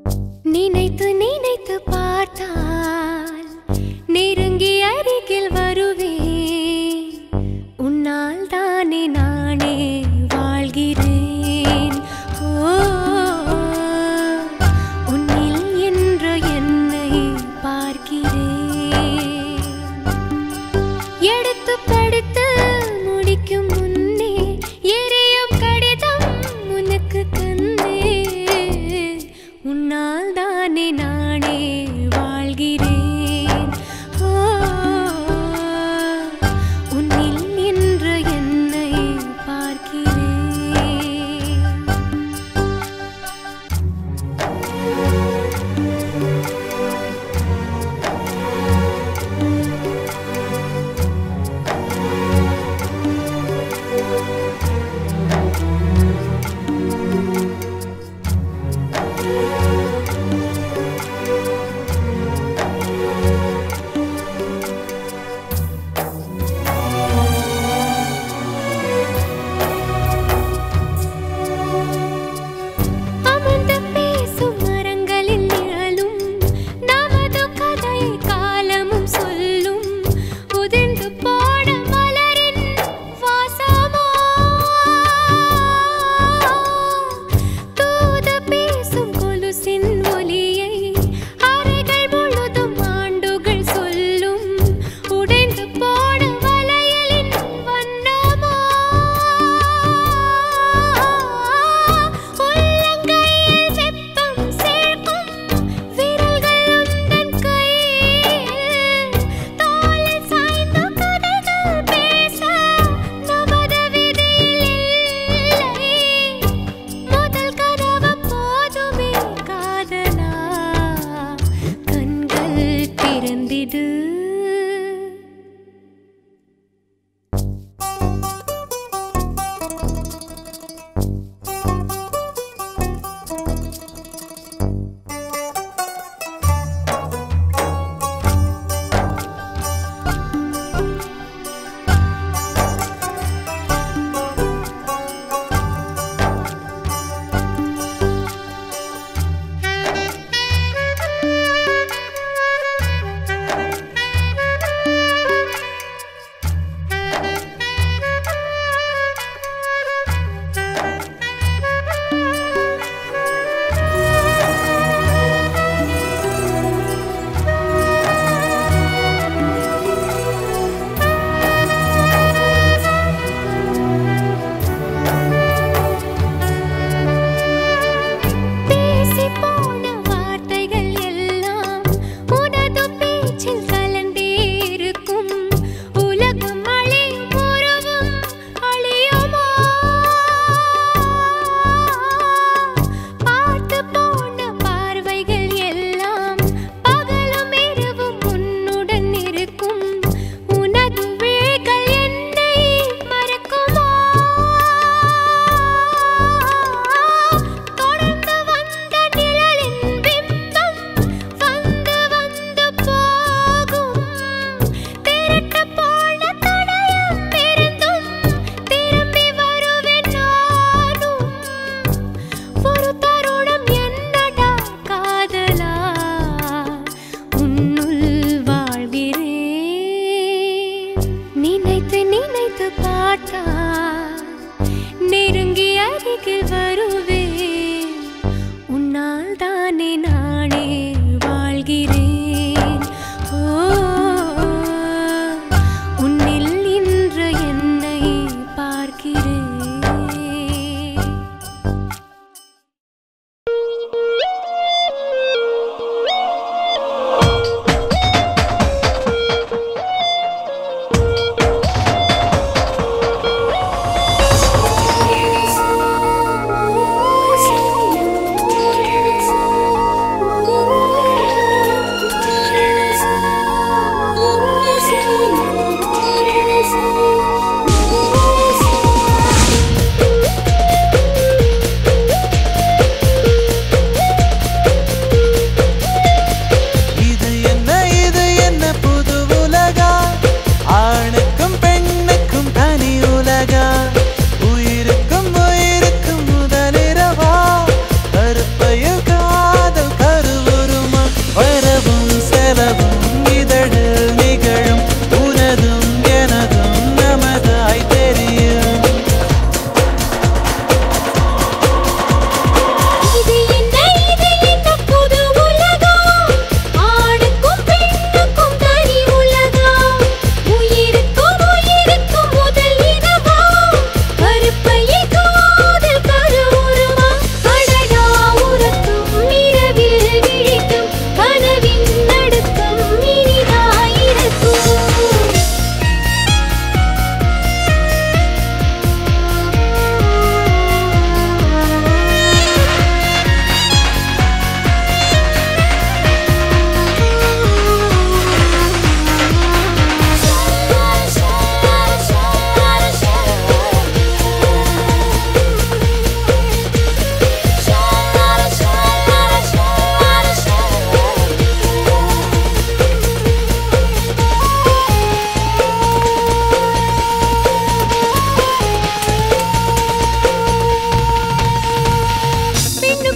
நினைத்து நினைத்து பார்த்தால் நெருங்கி அருகில் வருவேன் உன்னால் தானே நானே வாழ்கிறேன் ஓ உன்னில் என்று என்னை பார்க்கிறேன் எடுத்து படித்து முடிக்கும் முன்னே எரியும் கடிதம் உனக்கு தந்தே உன்னால் தானே நானே வாழ்கிறேன் ஓ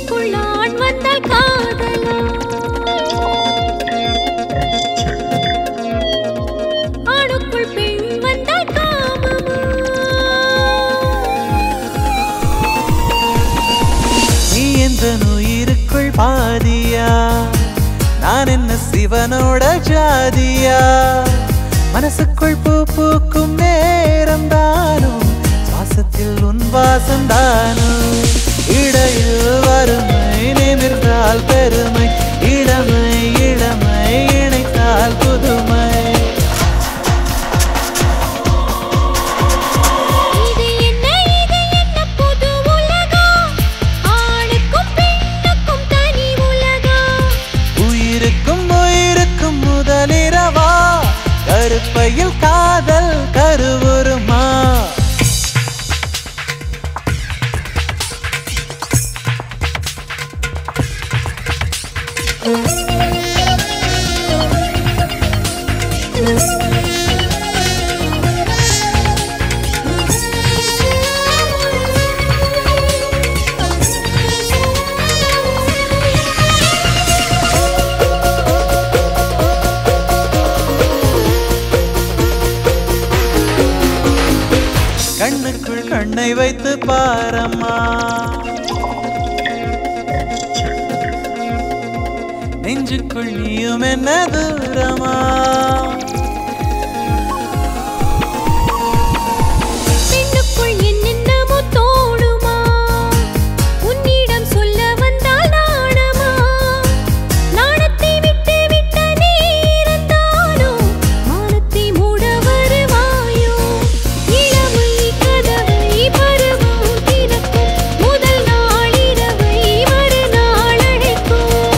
பெண்ணுக்குள் ஆண் வந்தால் காதலா ஆணுக்குள் பெண் வந்தால் காமமா நீ எந்த உயிருக்குள் பாதியா நான் என்ன சிவனோட ஜாதியா மனசுக்குள் பூ பூக்கும் நேரம் தானும் சுவாசத்தில் உன் வாசம் தானும் இடையில் வறுமை நிமிர்ந்தால் பெருமை இளமை இளமை இணைத்தால் புதுமை இது என்ன இது என்ன புது உலகம் ஆணுக்கும் பெண்ணுக்கும் தனி உலகம் உயிருக்கும் உயிருக்கும் முதலிரவா கருப்பையில் காதல் கருவுருமா கண்ணுக்குள் கண்ணை வைத்து பாரம்மா நெஞ்சுக்குள் நீயும் என்ன தூரமா பெண்ணுக்குள் என்னென்னமோ தோணுமா உன்னிடம் சொல்ல வந்தால் நாணமா நாணத்தை விட்டு விட்ட நீ இருந்தாலோ மானத்தை மூட வருவாயோ இளமை கதவை பருவம் திறக்கும் முதல் நாள் இரவை மறுநாள் அழைக்கும்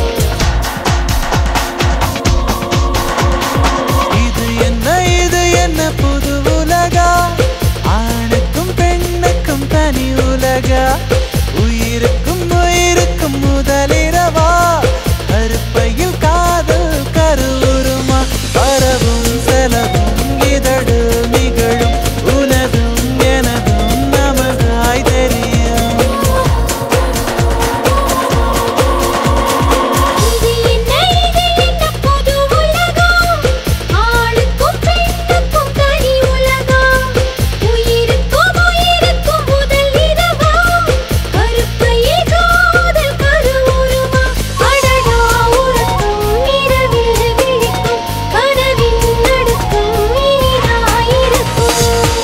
இது என்ன இது என்ன புது உலகா ஆணுக்கும் பெண்ணுக்கும் தனி உலகா உயிருக்கும் உயிருக்கும் முதலிரவா கருப்பையில் காதல் கருவுருமா பரவும் செலவும் இதழு நிகழும் உனதும் எனதும் நமதாய் தெரியும் இது என்ன இது என்ன புது உலகம் ஆணுக்கும் பெண்ணுக்கும் தனி உலகம் உயிருக்கும் உயிருக்கும் முதல் இரவா கருப்பையில் காதல் கருவுருமா அடடா உறக்கம் இரவில் விழிக்கும் கனவின் நடுக்கம் இனிதாயிருக்கும்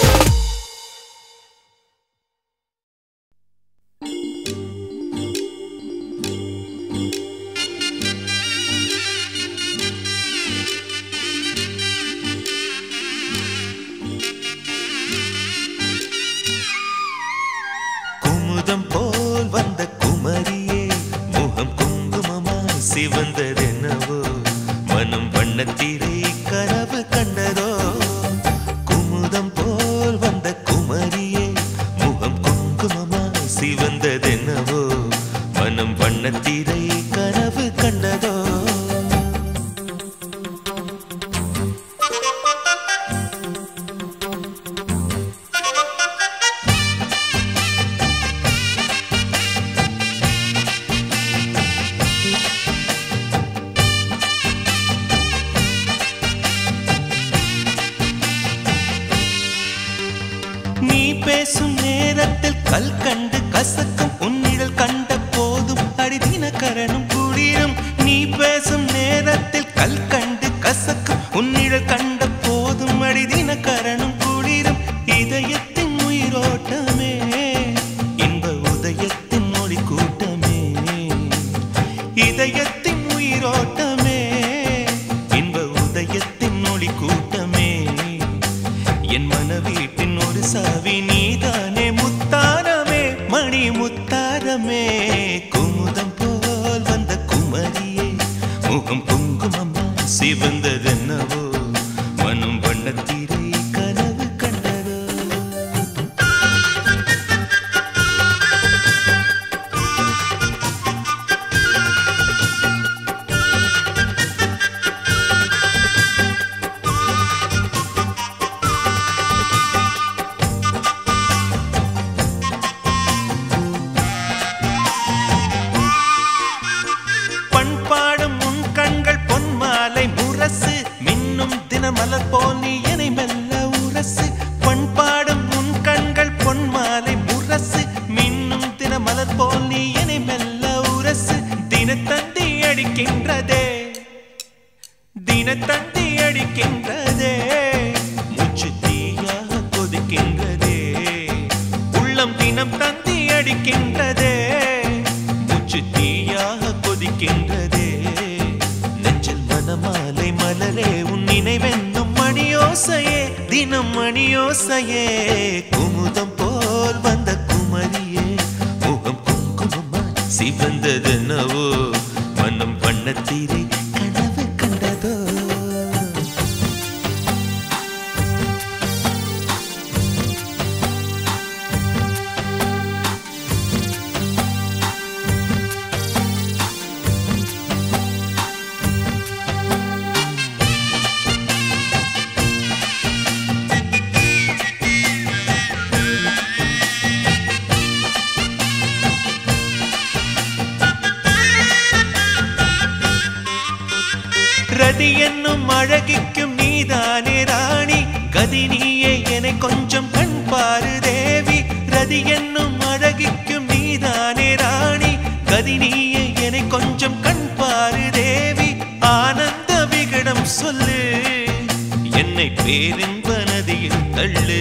குமுதம் போல் வந்த குமரியே முகம் குங்குமமாய் சிவந்ததென்னவோ மனம் வண்ணத்திரை கனவு கண்டதோ குமுதம் போல் வந்த குமரியே முகம் குங்குமமாய் சிவந்ததென்னவோ மனம் வண்ணத்திரை கனவு கண்டதோ நீ பேசும் நேரத்தில் கல் கண்டு கசக்கும் உன்னிழல் கண்ட போதும் அடிதின கரணும் குளிரும் நீ பேசும் நேரத்தில் கல் கண்டு கசக்கும் உன்னிழல் கண்ட போதும் அடிதின கரணும் குளிரும் இதயத்தின் உயிரோட்டமே இன்ப உதயத்தின் மொழி கூட்டமே இதயத்தின் உயிரோட்டமே இன்ப உதயத்தின் ஒளி கூட்டமே என் மனவீட்டின் ஒரு சாவி நீதானே முத்தாரமே மணி முத்தாரமே குமுதம் போல் வந்த குமரியே முகம் குங்குமம்மா சிவந்ததென்னவோ மனம் வண்ணத்திரை கனவு கண்டதோ மனசு தினத்தந்தி அடிக்கின்றதே தினத்தந்தி அடிக்கின்றதே மூச்சு தீயாக கொதிக்கின்றதே உள்ளம் தினம் தந்தி அடிக்கின்றதே மூச்சு தீயாக கொதிக்கின்றதே நெஞ்சில் மனமாலை மலரே உன் நினைவென்னும் மணியோசையே தினம் மணியோசையே குமுதம் போல் வந்த குமரியே முகம் குங்குமமா சிவந்ததென்னவோ மனம் வண்ணத்தீரை கனவு கண்டதோ ரதி என்னும் அழகிக்கும் நீதானே ராணி கதி நீயே என கொஞ்சம் கண் பாரு தேவி ரதி என்னும் அழகிக்கும் நீதானே ராணி கதி நீயே என கொஞ்சம் கண் பாரு தேவி ஆனந்த விகடம் சொல்லு என்னை பேரின்ப நதியில் தள்ளு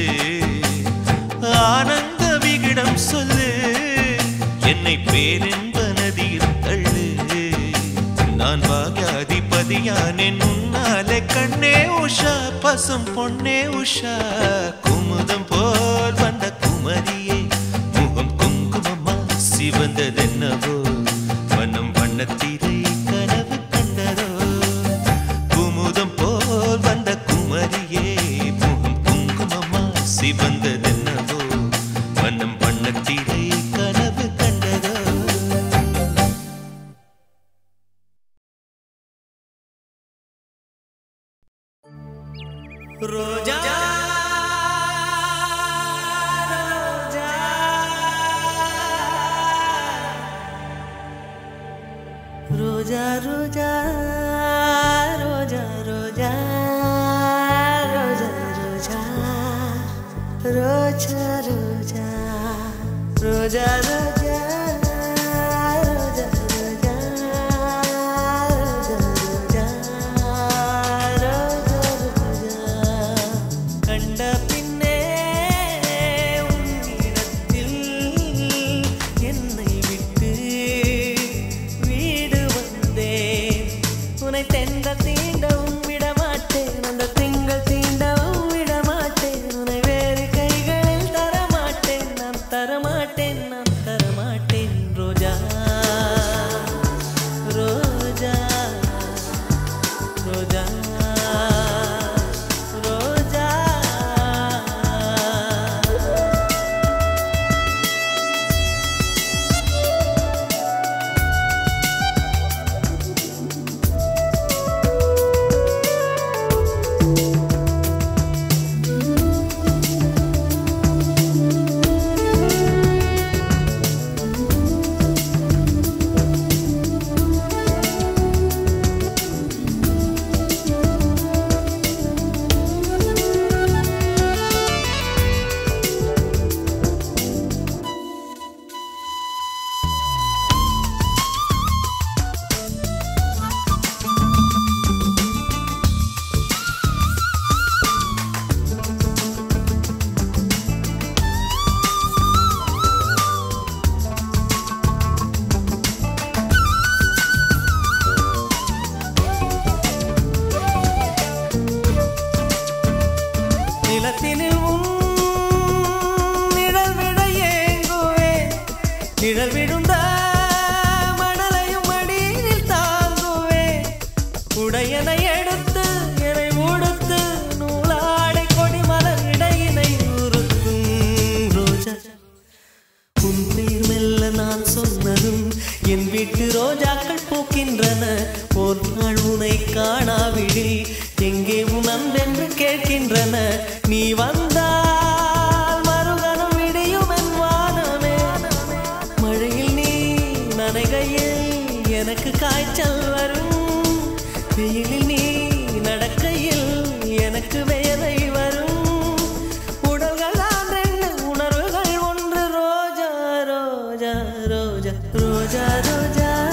ஆனந்த விகடம் சொல்லு என்னை பேரின்ப நதியில் தள்ளு நான் பாகியாதிபதியானேன் உன்னாலே கண்ணே உஷா பசும் பொன்னே உஷா குமுதம் போல் வந்த குமரியே முகம் குங்குமமா சிவந்ததென்னவோ மனம் வண்ணத்திரை கனவு கண்டதோ குமுதம் போல் வந்த குமரியே முகம் குங்குமமா சிவந்ததென்னவோ மனம் வண்ணத்திரை கனவு கண்டதோ ரோஜா ரோஜா ரோஜா ரோஜா ரோஜா ரோஜா ரோஜா ரோஜா ரோஜா ரோஜா ரோஜா ரோஜா ரோஜா ரோஜா ரோஜா ரோஜா ரோஜா கண்ட பின்னே உன்னிடத்தில் என்னை விட்டு வீடு வந்தேன் உன்னை தென்ற தீண்டவும் விடமாட்டேன் அந்த திங்கள் தீண்டவும் விடமாட்டேன் உன்னை வேறு கைகளில் தரமாட்டேன் நான் தரமாட்டேன் நான் தரமாட்டேன் ரோஜா ரோஜா ரோஜா ரோஜா நிலத்தினில் உன் நிழல் விட ஏங்குவேன் நிழல் விழுந்த மணலையும் மடியில் தாங்குவேன் உடையனை எடுத்து என்னை உடுத்து நூலாடை கொடி மலர் இடையினை உறுத்தும் ரோஜா உன் பேர் மெல்ல நான் சொன்னதும் என் வீட்டு ரோஜாக்கள் பூக்கின்றன ஒரு நாள் உனை காணாவிடில் எங்கே உன் அன்பென்று கேட்கின்றன நீ வந்தால் மறுகணம் விடியும் என் வானமே மழையில் நீ நனைகையில் எனக்கு காய்ச்சல் வரும் வெயிலில் நீ நடக்கையில் எனக்கு வேலை வரும் உடல்கள் தான் ரெண்டு உணர்வுகள் ஒன்று ரோஜா ரோஜா ரோஜா ரோஜா ரோஜா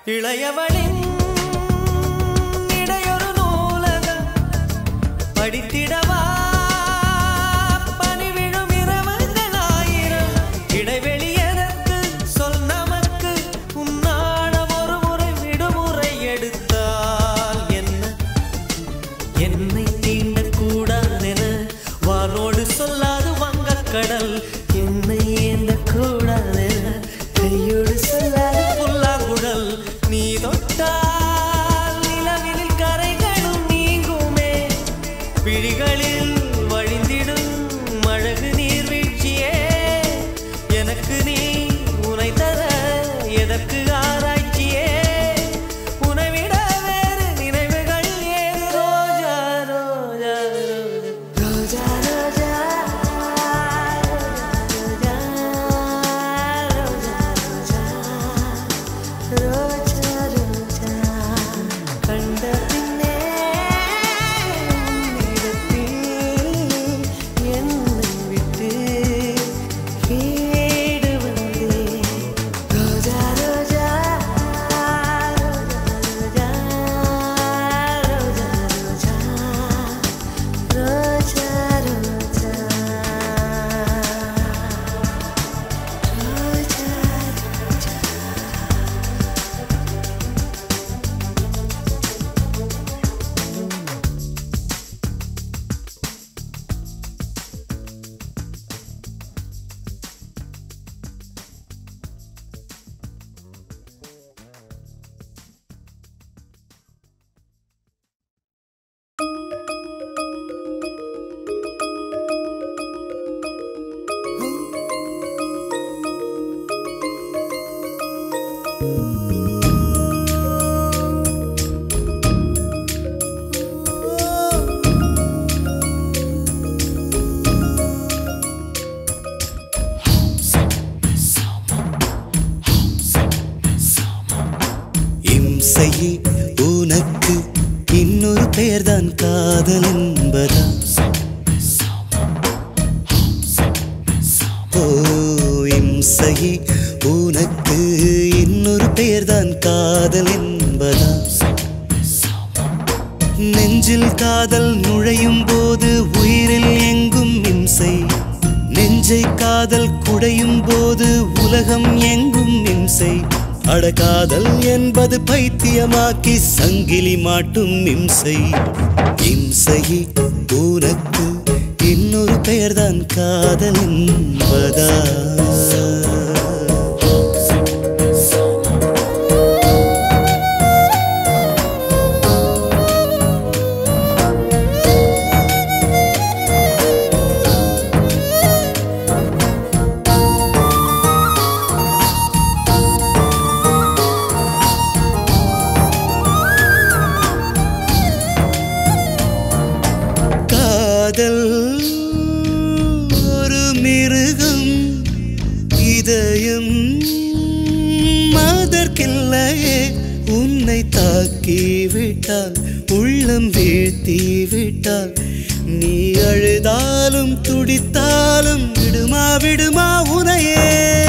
இளையவளின் இடையொரு நூலகம் படித்திடவா பனிவிழும் இரவுகள் ஆயிரம் இடைவெளி எதற்கு சொல் நமக்கு உன்னாடம் ஒரு முறை விடுமுறை எடுத்தால் என்ன என்னை தீண்டக்கூடாதென வானோடு சொல்லாது வங்கக்கடல் என்னை ஏந்தக்கூடாதென கையோடு சொல்லாது புல்லாங்குழல் நீ தொட்டால் நிலவில் கரைகளும் நீங்குமே விழிகளில் வழிந்திடும் அழகு நீர்வீழ்ச்சியே எனக்கு நீ உனை தர எதற்கு ஆராய்ச்சியே உனை விட வேறு நினைவுகள் ஏது ரோஜா ரோஜா ரோஜா ரோஜா ரோஜா ரோஜா ரோஜா கண்ட பின்னே உன்னிடத்தில் என்னை விட்டு வீடு வந்தேன் ரோஜா ரோஜா ரோஜா ரோஜா ரோஜா ரோஜா இம்சையே உனக்கு இன்னொரு பெயர்தான் காதல் என்பதா ஓ இம்சையே உனக்கு இன்னொரு பெயர்தான் காதல் என்பதா நெஞ்சில் காதல் நுழையும் போது உயிரில் எங்கும் இம்சை நெஞ்சை காதல் குடையும் போது உலகம் எங்கும் இம்சை அடகாதல் என்பது பைத்தியமாக்கி சங்கிலி மாட்டும் இம்சை இம்சையே உனக்கு இன்னொரு பெயர்தான் காதல் என்பதா காதல் ஒரு மிருகம் இதயம் அதற்கில்லையே உன்னை தாக்கி விட்டால் உள்ளம் வீழ்த்தி விட்டால் நீ அழுதாலும் துடித்தாலும் விடுமா விடுமா உனையே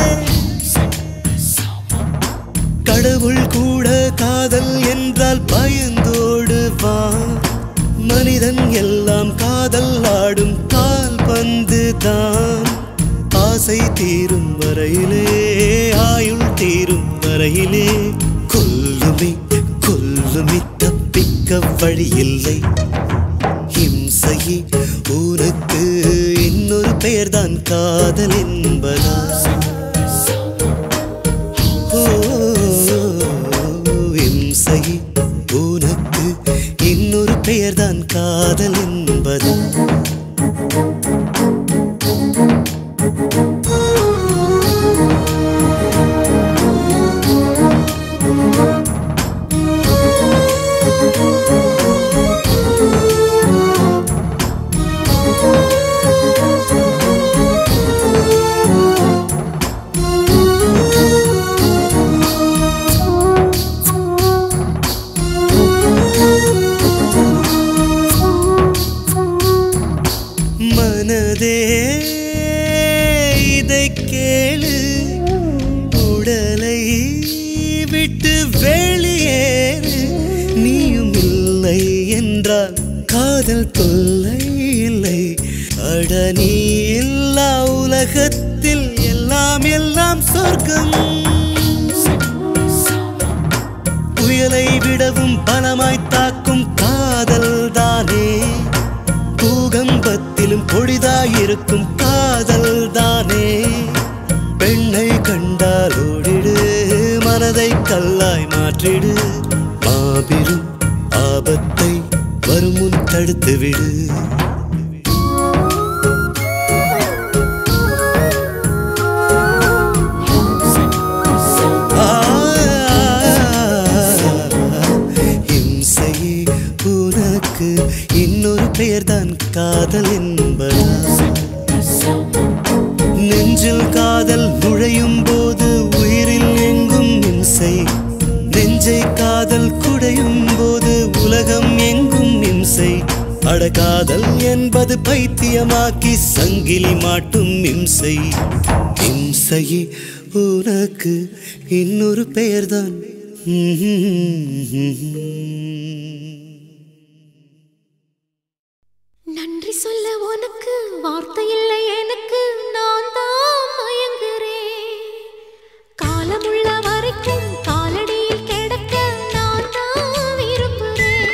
கடவுள் கூட காதல் என்றால் பயந்தோடுவான் மனிதன் எல்லாம் காதல் ஆடும் கால் பந்து தான் ஆசை தீரும் வரையிலே ஆயுள் தீரும் வரையிலே கொல்லுமே கொல்லுமே தப்பிக்க வழியில்லை ஹிம்சையே உனக்கு இன்னொரு பெயர்தான் காதல் என்பதா ஓ, இம்சையே உனக்கு இன்னொரு பெயர்தான் காதல் என்பதா Thank வெளியேறு நீயும் இல்லை என்றால் காதல் தொல்லை இல்லை அட நீ இல்லா உலகத்தில் எல்லாம் எல்லாம் சொர்க்கம் புயலை விடவும் பலமாய் தாக்கும் காதல் தானே பூகம்பத்திலும் பொடிதாயிருக்கும் காதல் தானே பெண்ணை கண்டால் ஓடிடு மனதை கல்லாய் மாற்றிடு மாபெரும் ஆபத்தை வரும் முன் தடுத்து விடு ஆ, இம்சையே உனக்கு இன்னொரு பெயர்தான் காதல் என்பதா நெஞ்சில் காதல் நுழையும் போது உயிரில் எங்கும் இம்சை நெஞ்சை காதல் குடையும் போது உலகம் எங்கும் இம்சை அடகாதல் என்பது பைத்தியமாக்கி சங்கிலி மாட்டும் இம்சை இம்சையே உனக்கு இன்னொரு பெயர்தான் நன்றி சொல்ல உனக்கு வார்த்தை இல்லை எனக்கு நான் தான் மயங்குறேன் காலமுள்ள வரைக்கும் காலடியில் கிடக்க நான் தான் விரும்புறேன்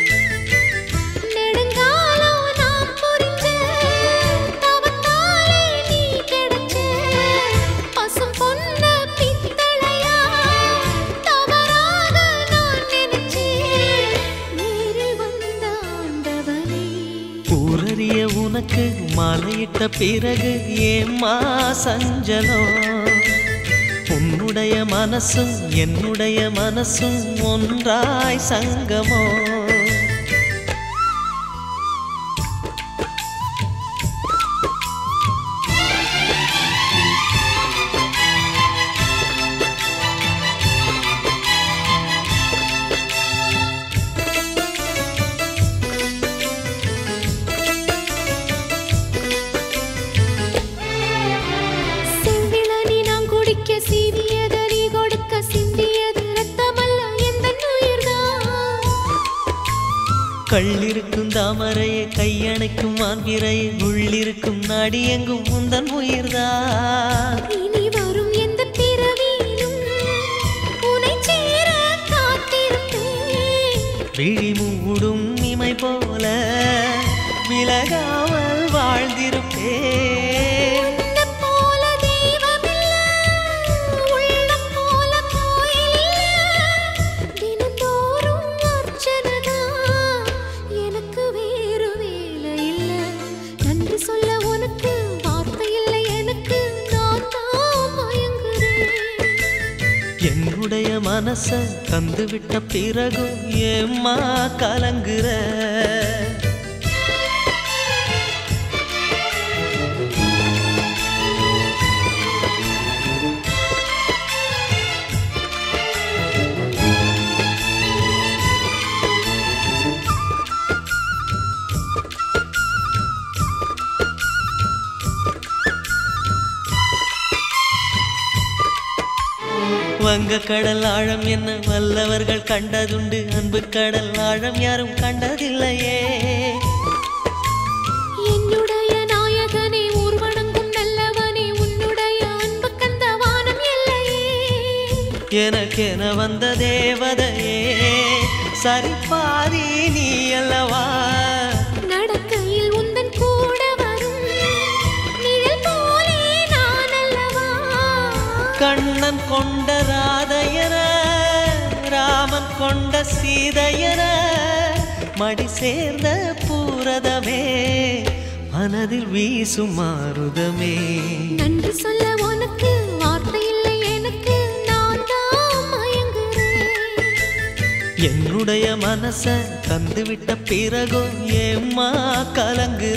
நெடுங்காலம் நான் புரிஞ்ச தவத்தாலே நீ கிடைச்ச பசும் பொன்ன பித்தளையா தவறாக நான் நினைச்சேன் நேரில் வந்த ஆண்டவனே ஊரறிய உனக்கு மாலையிட்ட பிறகு ஏம்மா சஞ்சலம் உன்னுடைய மனசும் என்னுடைய மனசும் ஒன்றாய் சங்கமோ செவ்விளநீ நான் குடிக்க சீவியது நீ கொடுக்க சிந்தியது ரத்தமல்ல எந்தன் உயிர்தான் கள்ளிருக்கும் தாமரையை கையணைக்கும் மான்பிரையை உள்ளிருக்கும் நாடி எங்கும் உந்தன் உயிர்தான் இனி வரும் எந்த பிறவியிலும் உனை சேர காத்திருப்பேன் விழி மூடும் இமை போல விலகாமல் வாழ்ந்திருப்பேன் உன்னைப் போல தெய்வமில்ல, உள்ளம் போல கோயிலில்ல. தினந்தோறும் அர்ச்சனைதான், எனக்கு வேறு வேலை இல்ல. நன்றி சொல்ல உனக்கு வார்த்தை இல்லை எனக்கு நான் தான் மயங்குறேன் என்னுடைய மனச தந்துவிட்ட பிறகும் ஏம்மா கலங்குற வங்க கடல் ஆழம் என்ன வல்லவர்கள் கண்டதுண்டு அன்பு கடல் ஆழம் யாரும் கண்டதில்லையே என்னுடைய நாயகனே ஊர்வணங்கும் நல்லவனே உன்னுடைய அன்பு கந்த வானம் எல்லையே எனக்கென வந்த தேவதையே சரிபாதி நீ அல்லவா நடக்கையில் உந்தன் கூட வரும் நிழல் போலே நான் அல்லவா கண்ணன் கொண்ட ராதையர ராமன் கொண்ட சீதையர மடி சேர்ந்த பூரதமே மனதில் வீசும் மாறுதமே நன்றி சொல்ல உனக்கு வார்த்தை இல்லை எனக்கு நான் தான் மயங்குறேன் என்னுடைய மனச தந்துவிட்ட பிறகும் ஏம்மா கலங்குற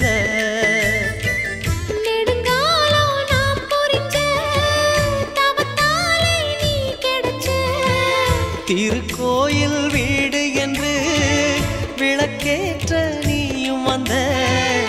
நெடுங்காலம் நான் புரிஞ்ச தவத்தாலே நீ கிடைச்ச திருக்கோயில் வீடு என்று விளக்கேற்ற நீயும் வந்த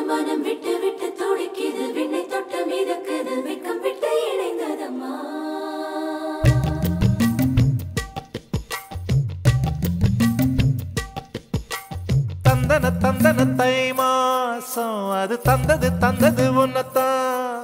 மனம் விட்டு விட்டு துடிக்குது விண்ணை தொட்டு மிதக்குது வெக்கம் விட்டு இணைந்ததம்மா தந்தன தந்தன தை மாசம் அது தந்தது தந்தது உன்னத்தான்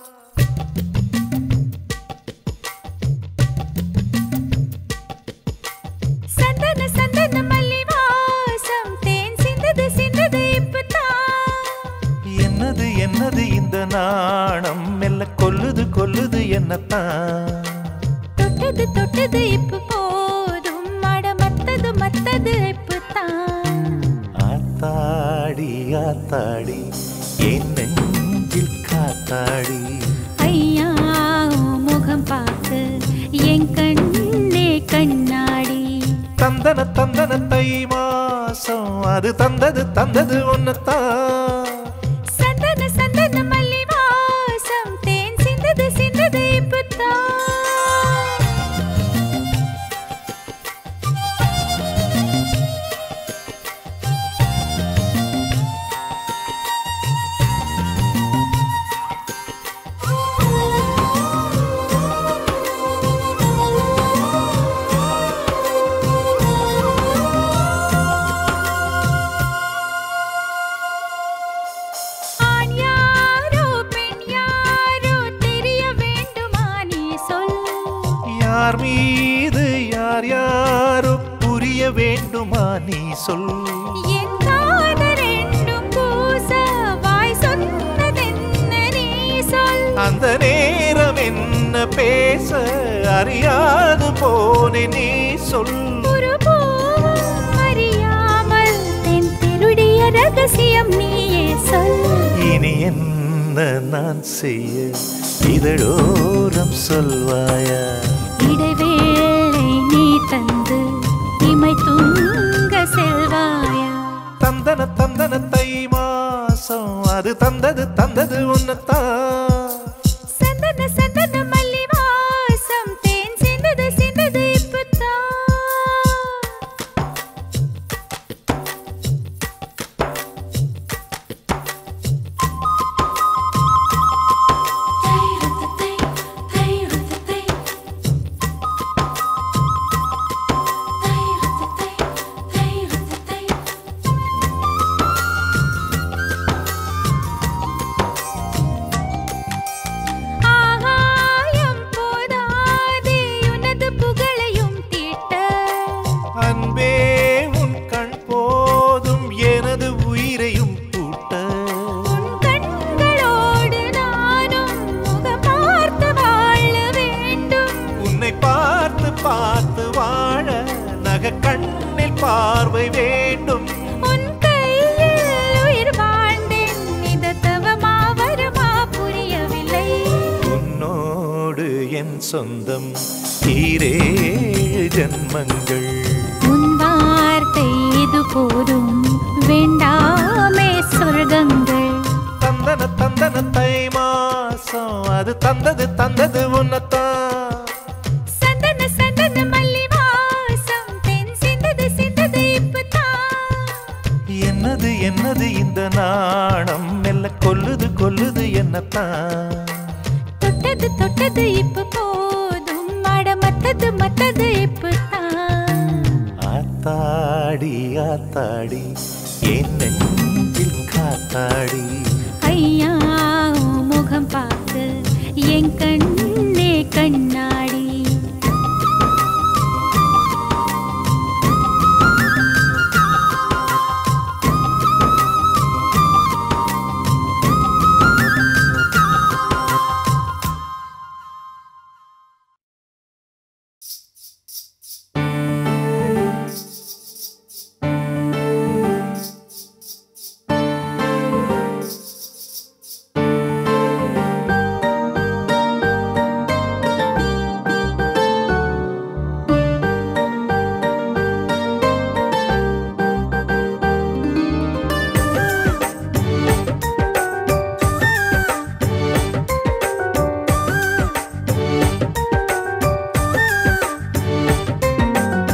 சந்தன சந்தன மல்லி வாசம் தேன் சிந்தது சிந்தது இப்பதான் என்னது என்னது இந்த நாணம் மெல்ல கொல்லுது கொல்லுது என்னத்தான் தொட்டது தொட்டது இப்ப போதும் மட மத்தது மத்தது இப்பதான் ஆத்தாடி ஆத்தாடி என் நெஞ்சில் காத்தாடி ஐயா உன் முகம் பார்த்து என் கண்ணே கண்ணாடி தந்தன தந்தன தை மாசம் அது தந்தது தந்தது உன்னத்தான் சந்தன சந்தன மல்லி வாசம் தேன் சிந்தது சிந்தது இப்பதான் ஆண் யாரோ பெண் யாரோ தெரிய வேண்டுமா நீ சொல் யார் மீது யார் யாரோ புரிய வேண்டுமா நீ சொல் என் காது ரெண்டும் கூச வாய் சொன்னதென்ன நீ சொல் அந்த நேரம் என்ன பேச அறியாது போனே நீ சொல் ஒரு பூவும் அறியாமல் தென் திருடிய ரகசியம் நீயே சொல் இனி என்ன நான் செய்ய இதழோரம் சொல்வாயா இடைவேளை நீ தந்து இமை தூங்க செல்வாயா தந்தன தந்தன தை மாசம் அது தந்தது தந்தது உன்னத்தான் சந்தன சந்தன மல்லி வாசம் தேன் சிந்தது சிந்தது இப்பதான் ஆகாயம் போதாதே உனது புகழையும் தீட்ட அன்பே உன் கண் போதும் எனது உயிரையும் பூட்ட உன் கண்களோடு நானும் முகம் பார்த்து வாழ வேண்டும் உன்னை பார்த்து பார்த்து வாழ நக கண்ணில் பார்வை வேண்டும் உன் கையில் உயிர் வாழ்ந்தேன் இது தவமா வருமா புரியவில்லை உன்னோடு என் சொந்தம் ஈரேழு ஜன்மங்கள் உன் வார்த்தை இது போதும் வேண்டாமே சொர்க்கங்கள் தந்தன தந்தன தை மாசம் அது தந்தது தந்தது உன்னத்தான் சந்தன சந்தன மல்லி வாசம் தென் சிந்தது சிந்தது இப்பதான் என்னது என்னது இந்த நாணம் மெல்ல கொல்லுது கொல்லுது என்னத்தான் தொட்டது தொட்டது இப்ப போதும் மட மத்தது மத்தது இப்பதான் ஆத்தாடி ஆத்தாடி என் நெஞ்சில் காத்தாடி ஐயா உன் முகம் பார்த்து என் கண்ணே கண்ணாடி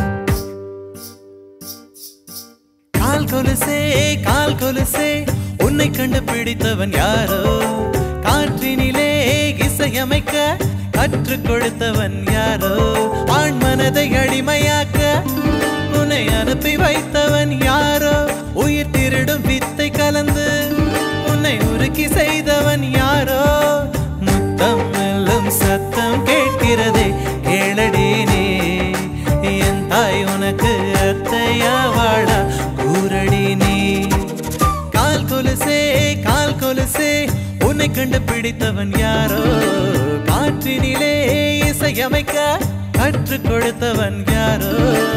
கால் கொலுசே கால் கொலுசே உன் உன்னை கண்டுபிடித்தவன் யாரோ காற்றினிலே இசையமைக்க கற்றுக் கொடுத்தவன் யாரோ ஆண் மனதை அடிமையாக்க உன்னை அனுப்பி வைத்தவன் யாரோ உயிர் திருடும் வித்தை கலந்து உன்னை உருக்கி செய்தவன் யாரோ முத்தம் மெல்லும் சத்தம் கேட்கிறதே கேளடி நீ என் தாய் உனக்கு அத்தையா வாழா கூரடி நீ கால் கொலுசே கால் கொலுசே உன்னை கண்டுபிடித்தவன் யாரோ காற்றினிலே இசையமைக்க கற்றுக் கொடுத்தவன் யாரோ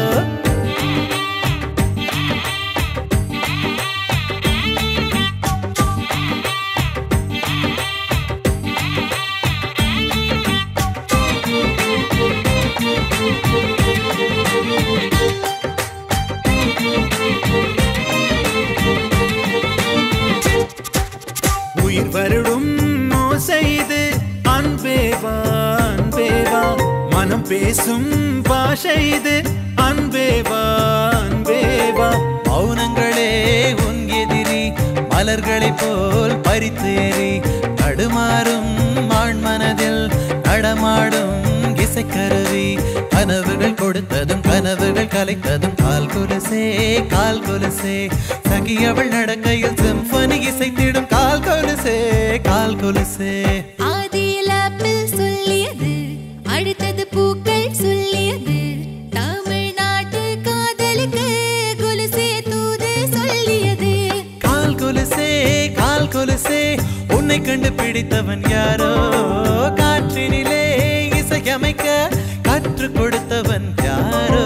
உயிர் வருடும் ஓசைது அன்பேவா அன்பேவா மனம் பேசும் பாஷை இது அன்பேவா அன்பேவா மௌனங்களே உன் எதிரி மலர்களைப் போல் பறித்தேறி தடுமாறும் ஆண் மனதில் நடமாடும் இசைக்கருவி கனவுகள் கொடுத்ததும் கனவுகள் கலைத்ததும் கால் கொலுசே கால் கொலுசே சகியவள் நடக்கையில் சிம்பனி இசைத்திடும் கால் கொலுசே கால் கொலுசே ஆதியில் ஆப்பிள் சொல்லியது அடுத்தது பூக்கள் சொல்லியது தமிழ்நாட்டு காதலுக்கு கொலுசே தூது சொல்லியது கால் கொலுசே கால் கொலுசே உன்னை கண்டுபிடித்தவன் யாரோ காற்றினிலே இசையமைக்க கற்றுக் கொடுத்தவன் யாரோ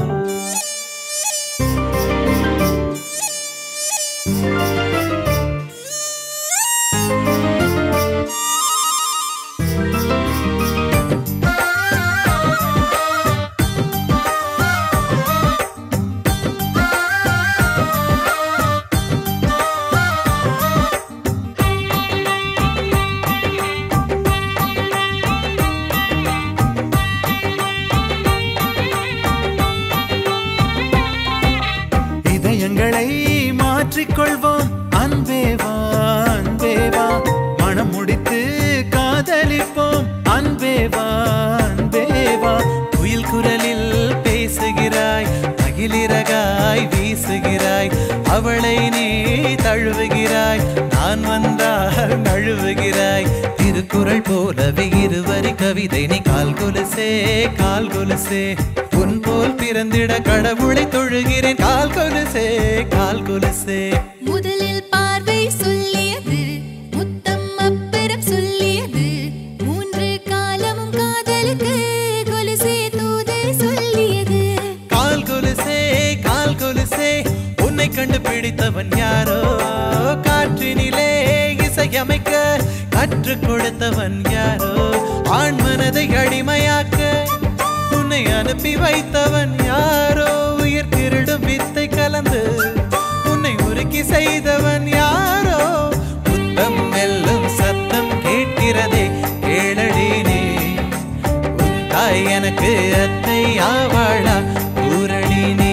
இதயங்களை மாற்றிக்கொள்வோம் அன்பேவா அன்பேவா மனம் முடித்து காதலிப்போம் அன்பேவா அன்பேவா குயில் குரலில் பேசுகிறாய் அகிலிறகாய் வீசுகிறாய் அவளை நீ தழுவுகிறாய் நான் வந்தால் நழுவுகிறாய் திருக்குறள் போலவே இருவரி கவிதை நீ கால் கொலுசே கால் கொலுசே உன் போல் பிறந்திட கடவுளை தொழுகிறேன் கால் கொலுசே கால் கொலுசே முதலில் பார்வை சொல்லியது முத்தம் அப்புறம் சொல்லியது மூன்று காலமும் காதலுக்கு கொலுசே தூது சொல்லியது கால் கொலுசே கால் கொலுசே உன்னை கண்டுபிடித்தவன் யாரோ காற்றினிலே இசையமைக்க கற்றுக் கொடுத்தவன் யாரோ ஆண் மனதை அடிமையாக்க உன்னை அனுப்பி வைத்தவன் யாரோ உயிர் திருடும் வித்தை கலந்து உன்னை உருக்கி செய்தவன் யாரோ முத்தம் மெல்லும் சத்தம் கேட்கிறதே கேளடி நீ உன் தாய் எனக்கு அத்தை ஆவாளா ஊரடி நீ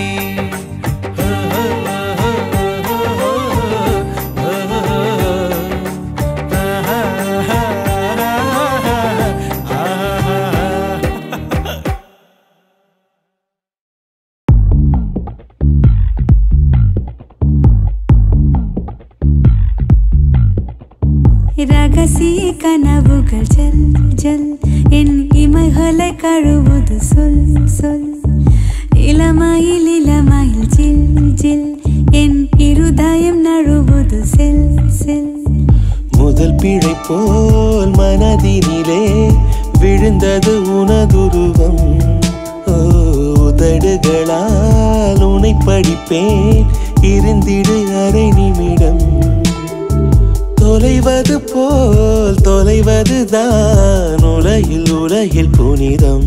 ரகசிய கனவுகள் ஜல் ஜல் என் இமைகளை கழுவுது சொல் சொல் இளமையில் இளமையில் ஜில் ஜில் என் இருதயம் நழுவுது செல் செல் முதல் பிழை போல் மனதினிலே விழுந்தது உனதுருவம் ஓ, உதடுகளால் உனை படிப்பேன் இருந்திடு அரை நிமிடம் தொலைவது போல் தொலைவதுதான் உலகில் உலகில் புனிதம்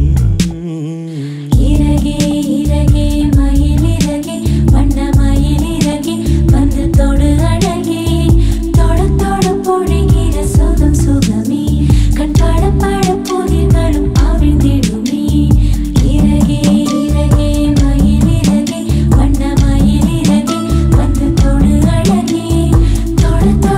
இறகே இறகே மயில் இறகே வண்ண மயில் இறகே வந்து தொடு அழகே தொட தொட பொழிகிற சுகம் சுகமே கண் பட பட புதிர்களும் அவிழ்ந்திடுமே இறகே இறகே மயில் இறகே வண்ண மயில் இறகே வந்து தொடு அழகே தொட தொட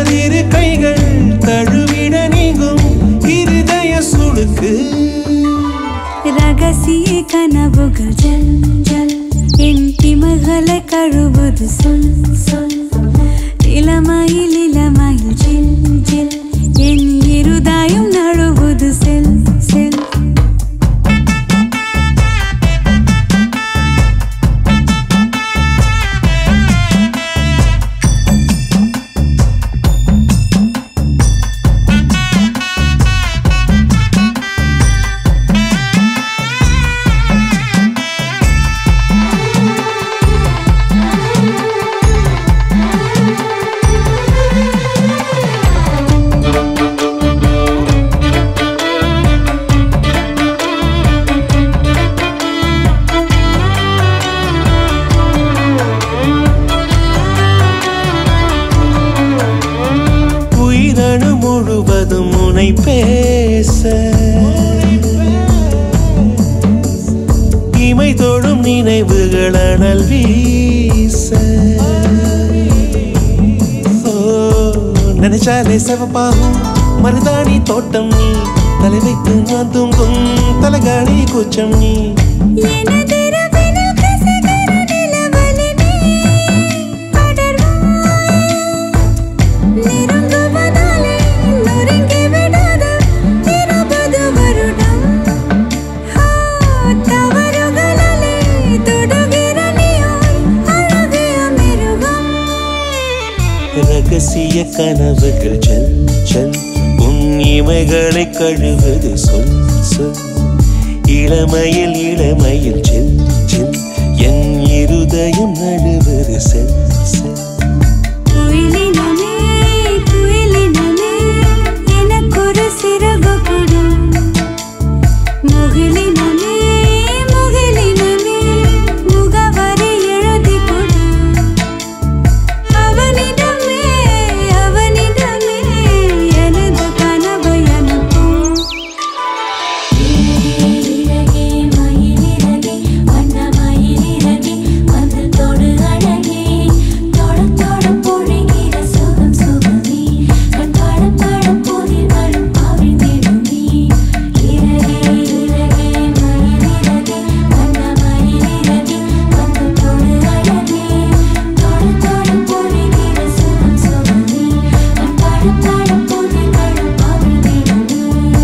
உனதிரு கைகள் தழுவிட நீங்கும் இருதய சுடுக்கு ரகசிய கனவுகள் ஜல் ஜல் என் இமைகளை கழுவுது சொல் சொல் இளமையில் இளமையில் ஜில் ஜில் என் இருதாயம் நழுவுது செல் செல் உயிரணு முழுவதும் முனை பேச இமை தொடும் நினைவுகள் அனல் வீச ஓ, நினைச்சாலே சிவப்பாகும் மருதாணி தோட்டம் நீ தலை வைத்து நான் தூங்கும் தலகாணி கூச்சம் நீ எனதிரவினில் கசகர நிலவலினே படர்வாய். நெருங்குவதாலே நொறுங்கி விடாத இருபது வருடம். ஆ, தவறுகளாலே தொடுகிற நீயாய் அழகிய மிருகம். ரகசிய கனவுகள் ஜல் ஜல் உன் இமைகளை கழுவது சொல் சொல் இளமையில் இளமையில் ஜில் ஜில் என் இருதயம் நழுவது செல் செல் குயிலினமே, குயிலினமே, எனக்கொரு சிறகு கொடு. முகிலினமே, முகிலினமே, முகவரி எழுதிக் கொடு. அவனிடமே, அவனிடமே, எனது கனவை அனுப்பும் இறகே மயிலிறகே வண்ண மயிலிறகே வந்து தொடு அழகே தொட தொட பொழிகிற சுகம் சுகமே கண் பட பட புதிர்களும் அவிழ்ந்திடுமே இறகே இறகே மயிலிறகே வண்ண மயிலிறகே வந்து தொடு அழகே தொட தொட பொழிகிற சுகம் சுகமே கண் பட பட புதிர்களும் அவிழ்ந்திடுமே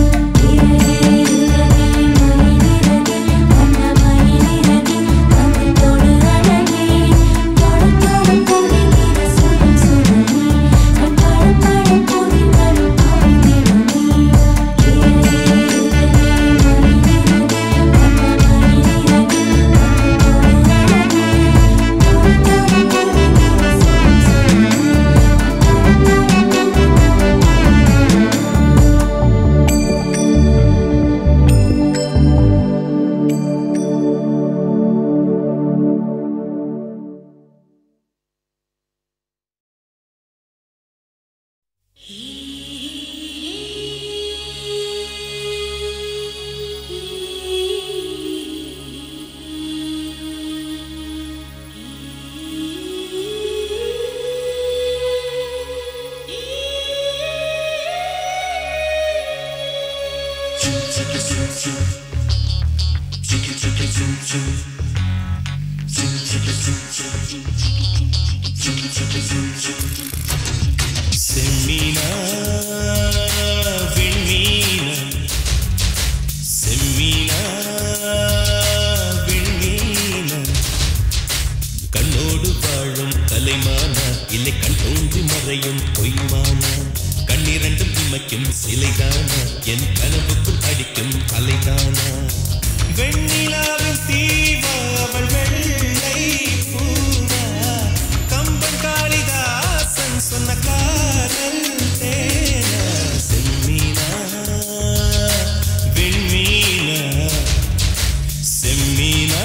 செம்மீனா விண்மீனா செம்மீனா விண்மீனா கண்ணோடு வாழும் கலைமானா இல்லை கண் தோன்றி மறையும் பொய்மானா கண்ணிரண்டும் இமைக்கும் சிலைதானா என் கனவுக்குள் அடிக்கும் அலைதானா வெண்ணிலாவின் தீவா அவள் வெள்ளை பூவா கம்பன் காளிதாசன் சொன்ன காதல் தேனா செம்மீனா விண்மீனா செம்மீனா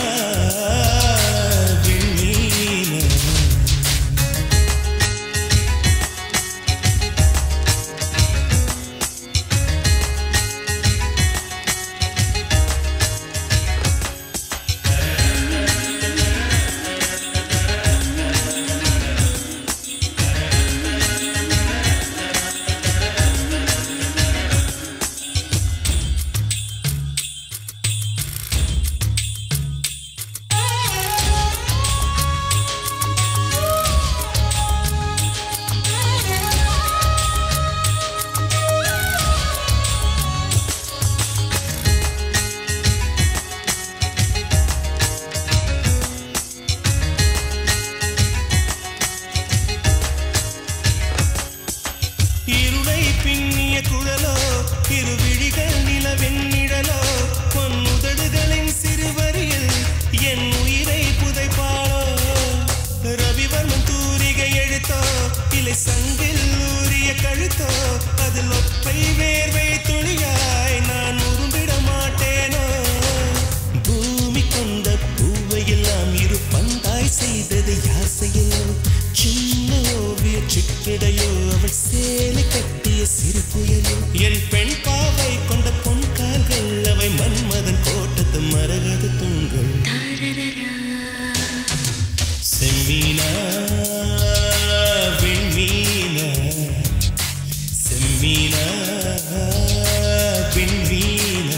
விண்மீனா இருளை பின்னிய குழலோ இரு விழிகள் நிலவின் நிழலோ பொன் உதடுகளின் சிறுவரியில் என் உயிரை புதைப்பாளோ ரவிவர்மன் தூரிகை எழுத்தோ இலை சங்கில் ஊறிய கழுத்தோ அதில் ஒப்பை வேர்வை துளியாய் நான் உரும்பிட மாட்டேனோ பூமி கொண்ட பூவை எல்லாம் இரு பந்தாய் செய்தது யார் செய்யலோ சின்ன ஓவிய சிற்றிடையோ அவள் சேலை கட்டிய சிறு புயலோ என் பெண் பாவை கொண்ட பொன் கால்கள் அவை மன்மதன் கோட்டத்து மரகத தூண்கள் செம்மீனா விண்மீனா செம்மீனா விண்மீனா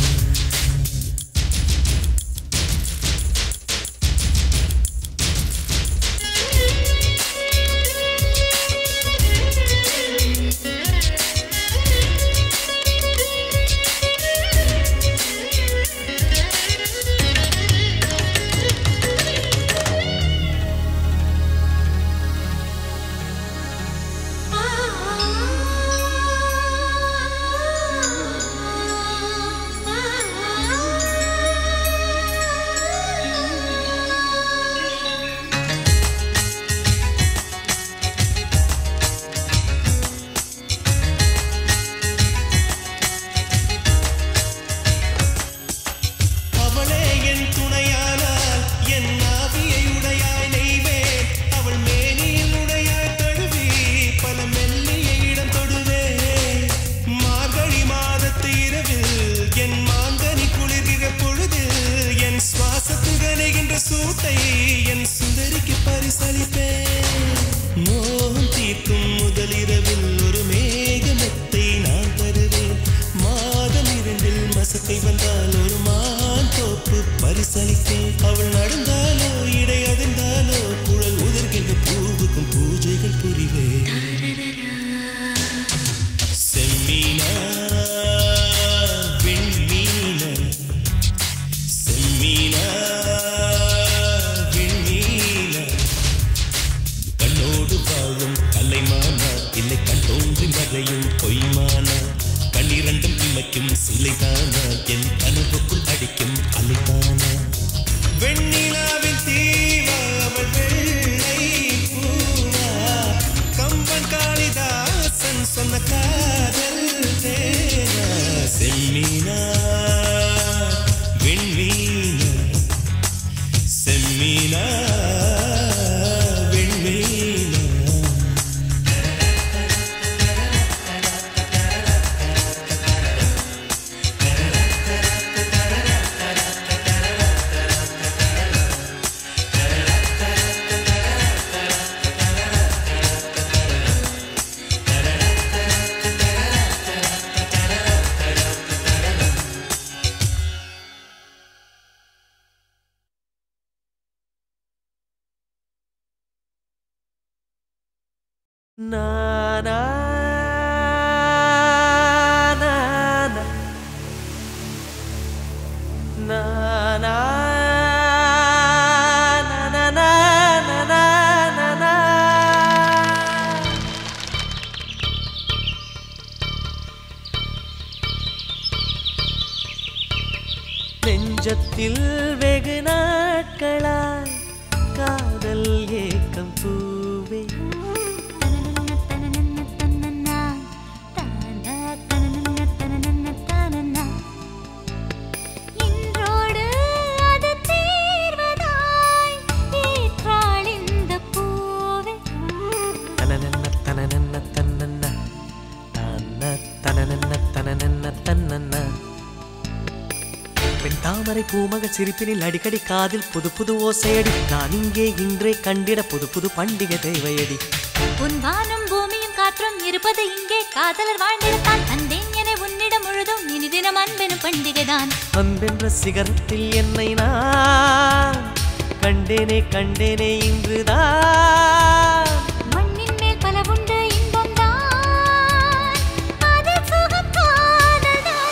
அவளே என் துணையானால் என் ஆவியை உடையாய் நெய்வேன் அவள் மேனியில் உடையாய் தழுவி பல மெல்லிய இடம் தொடுவேன் மார்கழி மாதத்து இரவில் என் மாங்கனி குளிர்கிற பொழுதில் என் சுவாசத்து கனைகின்ற சூட்டை என் சுந்தரிக்கு பரிசளிப்பேன் மோகம் தீர்க்கும் முதல் இரவில் ஒரு மேகமெத்தை நான் தருவேன் மாதம் இரண்டில் மசக்கை வந்தால் ஒரு மான் தோப்பு பரிசளித்தேன் அவள் நடந்தாலோ இடை அதிர்ந்தாலோ குழல் உதிர்கின்ற பூவுக்கும் பூஜைகள் புரிவேன் செம்மீனா விண்மீனா செம்மீனா விண்மீனா கண்ணோடு வாழும் கலைமானா இல்லை கண் தோன்றி மறையும் பொய்மானா கண்ணிரண்டும் இமைக்கும் சிலைதானா என் கனவுக்குள் அடிக்கும் அலைதானா வெண்ணிலாவின் தீவா அவள் வெள்ளை பூவா கம்பன் காளிதாசன் சொன்ன காதல் தேனா செம்மீனா விண்மீனா செம்மீனா விண்மீனா Na na na na na na na na na na na na நெஞ்சத்தில் வெகு நாட்களாய் காதல் ஏக்கம் பூவே இன்றோடு அது தீர்வதாய் ஏற்றாள் இந்த பூவே தனனன்ன தனனன்ன தன்னன்ன தன்ன தனனன்ன தனனன்ன தன்னன்ன பெண் தாமரை பூமக சிரிப்பினில் அடிக்கடி காதில் புது புது ஓசையடி நான் இங்கே இன்றே கண்டிட புது புது பண்டிகை தேவையடி உன் வானும் பூமியும் காற்றும் இருப்பது இங்கே காதலர் வாழ்ந்திருத்தான் தந்தேன் என உன்னிடம் முழுதும் இனி தினம் அன்பெனும் பண்டிகைதான் அன்பென்ற சிகரத்தில் என்னை நான் கண்டேனே கண்டேனே இன்றுதான் மண்ணின் மேல் பல உண்டு இன்பம் தான் அதில் சுகம் காதல் தான்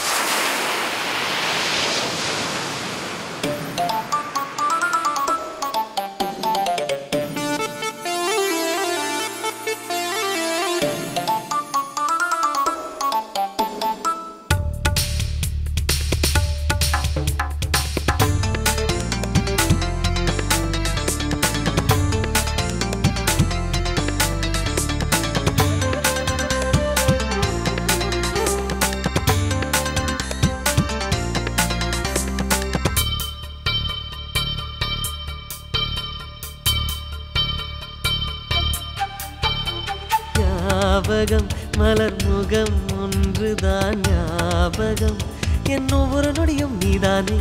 ஞாபகம் மலர் முகம் ஒன்றுதான் ஞாபகம் என் ஒவ்வொரு நொடியும் நீதானே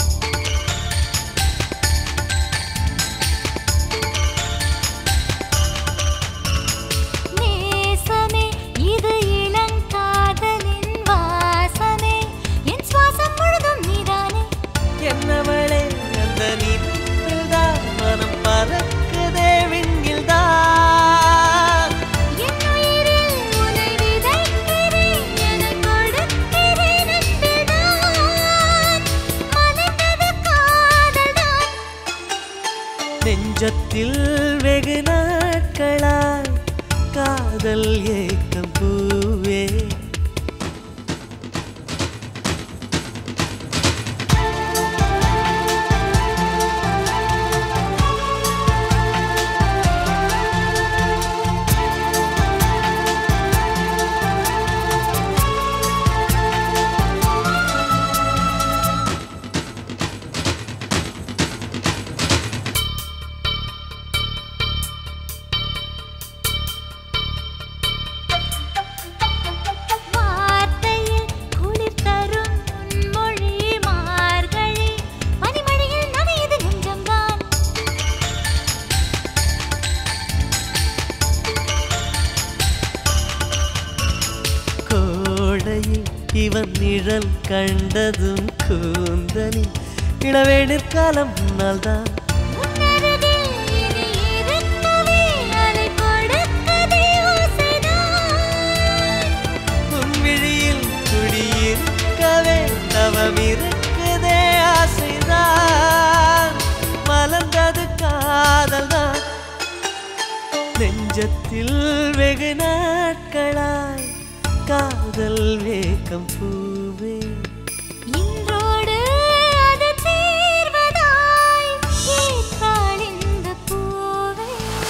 நேசமே இது இளங்காதலின் வாசமே என் சுவாசம் முழுதும் நீதானே என்னவளே அந்த நீரில் தான் மனம் பறக்குதே விண்ணில் தான் என் உயிரில் உனை விதைக்கிறேன் எனக் கொடுக்கிறேன் அன்புதான் மலர்ந்தது காதல்தான் நெஞ்சத்தில் வெகு நாட்களாய் காதல் ஏக்கம் பூவே வார்த்தையில் குளிர் தரும் உன் மொழி மார்கழி பனிமழையில் நனையுது நெஞ்சம்தான் கோடையில் இவன் நிழல் கண்டதும் கூந்தலில் இளவேணிற் காலம் முன்னால்தான் உன்னருகில் இனி இருக்கவே அலை கொடுக்கதே ஓசைதான் உன் விழியில் குடியிருக்கவே தவம் இருக்குதே ஆசைதான் மலர்ந்தது காதல்தான் நெஞ்சத்தில் வெகு நாட்களாய் காதல் வேகம் பூவே இன்றோடு அது தீர்வதாய் ஏற்றாள் இந்த பூவே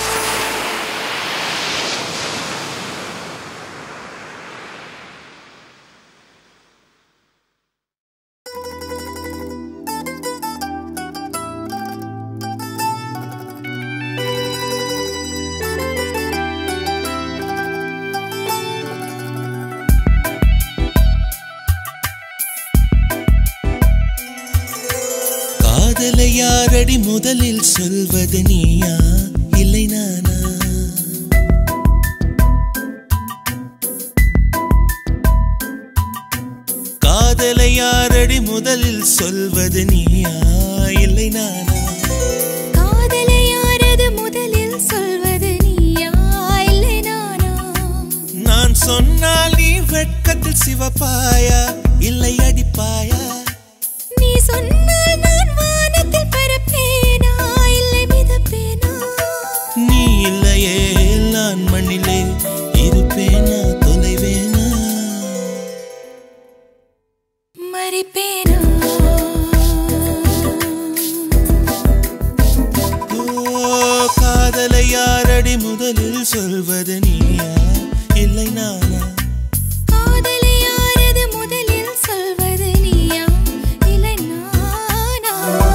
காதலை யாரடி முதலில் சொல்வது நீயா இல்லை நானா காதலை யாரடி முதலில் சொல்வது நீயா இல்லை நானா காதலை யாரது முதலில் சொல்வது நீயா இல்லை நானா நான் சொன்னால் நீ வெட்கத்தில் சிவப்பாயா இல்லை அடிப்பாயா நீ சொன்னால் நான் வானத்தில் பறப்பேனா இல்லை மிதப்பேனா நீ இல்லையே நான் மண்ணிலே இருப்பேனா தொலைவேனா மறிப்பேனா ஓ காதலை யாரடி முதலில் சொல்வது நீயா இல்லை நானா காதலை யாரது முதலில் சொல்வது நீயா இல்லை நானா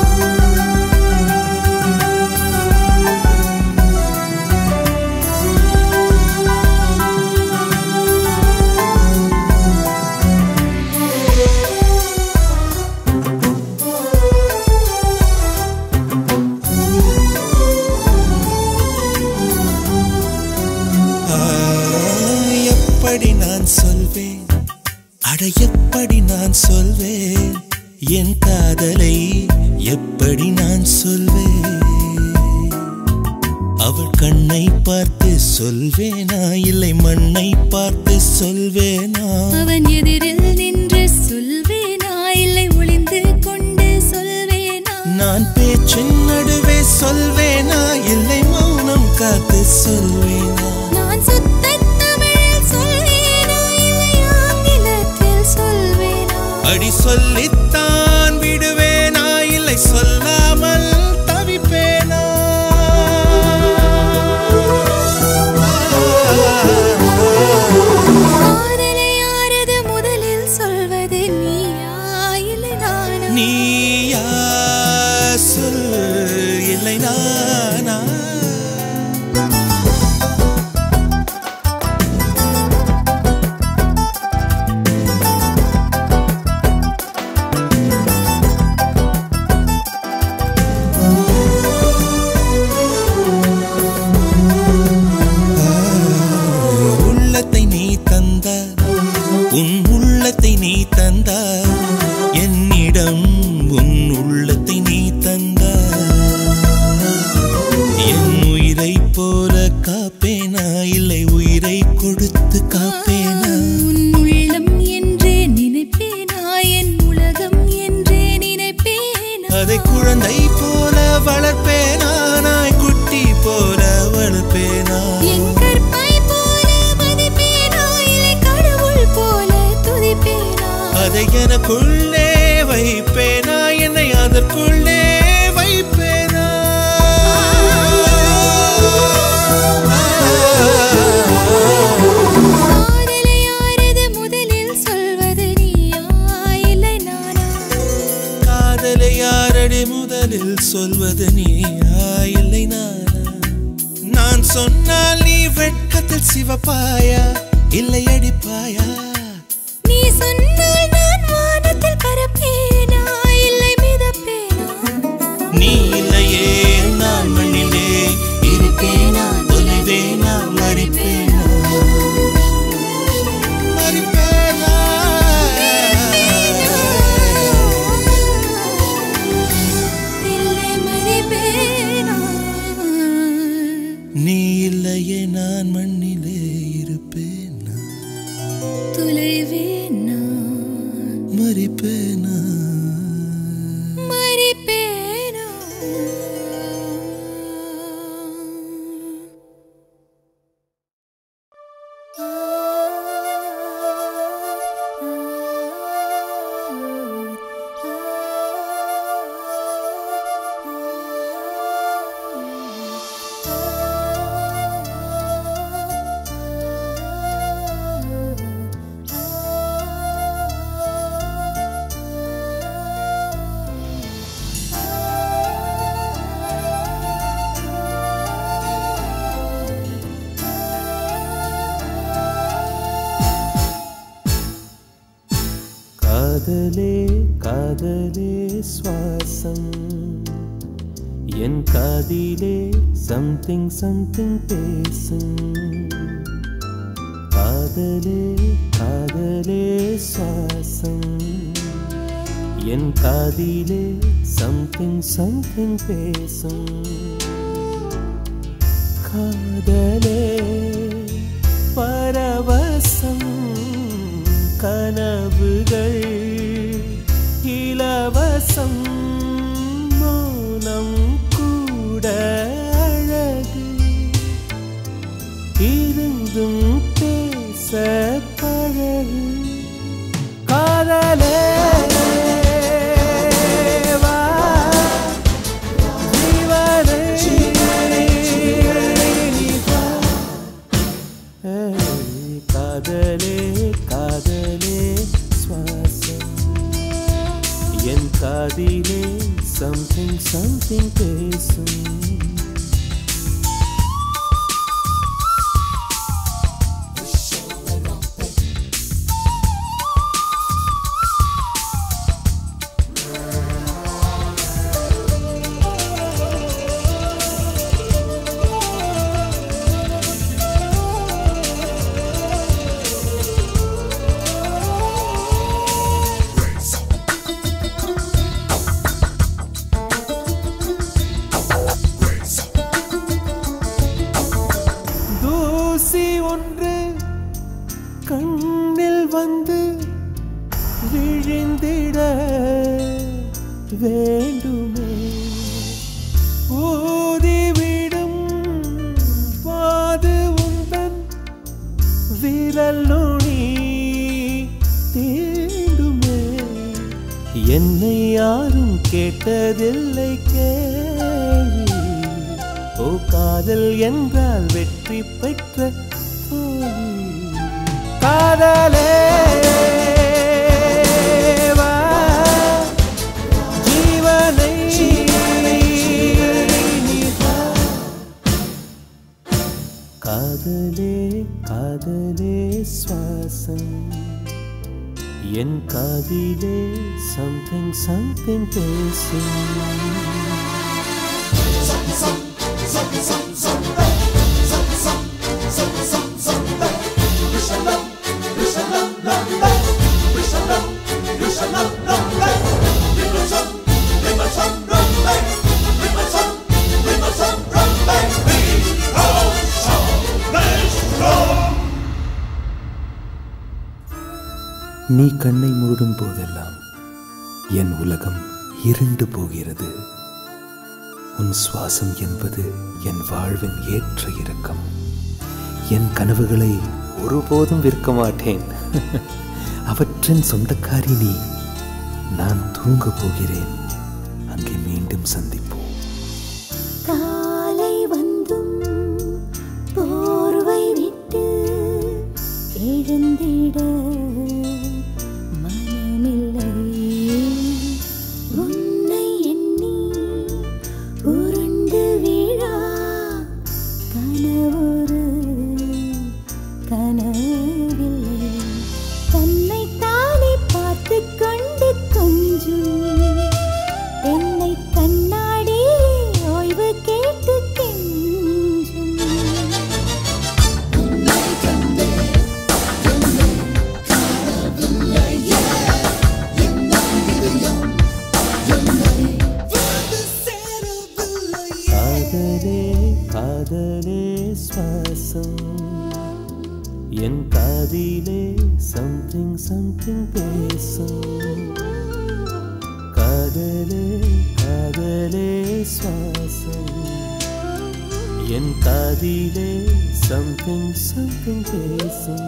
ஆ, எப்படி நான் சொல்வேன் அட எப்படி நான் சொல்வேன் என் காதலை எப்படி நான் சொல்வேன் அவள் கண்ணை பார்த்து சொல்வேனா இல்லை மண்ணை பார்த்து சொல்வேனா அவன் எதிரில் நின்று சொல்வேனா இல்லை ஒளிந்து கொண்டு சொல்வேனா நான் பேச்சின் நடுவே சொல்வேனா இல்லை மௌனம் காத்து சொல்வேனா நான் சுத்த தமிழில் சொல்வேனா இல்லை ஆங்கிலத்தில் சொல்வேனா அடி சொல்லித்தான் விடுவேனா இல்லை சொல்லாமல் தவிப்பேனா காதலை யாரது முதலில் சொல்வது நீயா இல்லை நானா நீயா சொல் இல்லை நானா தந்தாய் என்னிடம் உன் உள்ளத்தை நீ தந்தாய் என் உயிரை போல காப்பேனா இல்லை உயிரை கொடுத்து காப்பேனா உன் உள்ளம் என்றே நினைப்பேனா என் உலகம் என்றே நினைப்பேனா அதை குழந்தை போல வளர்ப்பேனா நாய் குட்டி போல வளர்ப்பேனா என் கற்பை போல மதிப்பேனா இல்லை கடவுள் போல துதிப்பேனா அதை எனக்குள்ளே வைப்பேனா என்னை அதற்குள்ளே வைப்பேனா காதலை யாரது முதலில் சொல்வது நீயா இல்லை நானா காதலை யாரடி முதலில் சொல்வது நீயா இல்லை நானா நான் சொன்னால் நீ வெட்கத்தில் சிவப்பாயா இல்லை அடிப்பாயா நீ சொன்னால் நான் வானத்தில் பறப்பேனா இல்லை மிதப்பேனா நீ இல்லையே நான் மண்ணிலே இருப்பேனா தொலைவேனா மறிப்பேனா மறிப்பேனா இல்லை மறிப்பேனா நீ இல்லையே நான் மண்ணிலே இருப்பேனா தொலைவேனா மறிப்பேனா மறிப்பேனா காதலே காதலே சுவாசம் என் காதிலே சம்திங் சம்திங் பேசும் காதலே காதலே சுவாசம் என் காதிலே சம்திங் சம்திங் பேசும் காதலே பரவசம் கனவுகள் இலவசம் மௌனம் கூட அழகு இருந்தும் பேச பழகு காதலே வா ஜீவனே நீ வா ஏய், காதலே காதலே சுவாசம் என் காதிலே சம்திங் சம்திங் பேசும் தூசி ஒன்று கண்ணில் வந்து விழிந்திட வேண்டுமே ஊதிவிடும் பாது உந்தன் விரல் நுனி தீண்டுமே என்னை யாரும் கேட்டதில்லை கேள்வி ஓ காதல் என்றால் வெற்றி பெற்ற தோல்வி. காதலே வா, ஜீவனை நீ வா. காதலே காதலே சுவாசம் என் காதிலே சம்திங் சம்திங் பேசும் நீ கண்ணை மூடும் போதெல்லாம் என் உலகம் இருண்டு போகிறது உன் சுவாசம் என்பது என் வாழ்வின் ஏற்ற இறக்கம் என் கனவுகளை ஒருபோதும் விற்க மாட்டேன் அவற்றின் சொந்தக்காரி நீ நான் தூங்க போகிறேன் அங்கே மீண்டும் சந்திப்போம் காலை வந்தும் போர்வை விட்டு எழுந்திட மனமில்லை உன்னை எண்ணி உருண்டு வீழா கனவொரு கனவில்லை தன்னை தானே பார்த்து கொண்டு கொஞ்சம் என்னை கண்ணாடி ஓய்வு கேட்டு கெஞ்சும் காதலே காதலே சுவாசம் என் காதிலே சம்திங் சம்திங் பேசும் காதலே காதலே சுவாசம் என் காதிலே சம்திங் சம்திங் பேசும்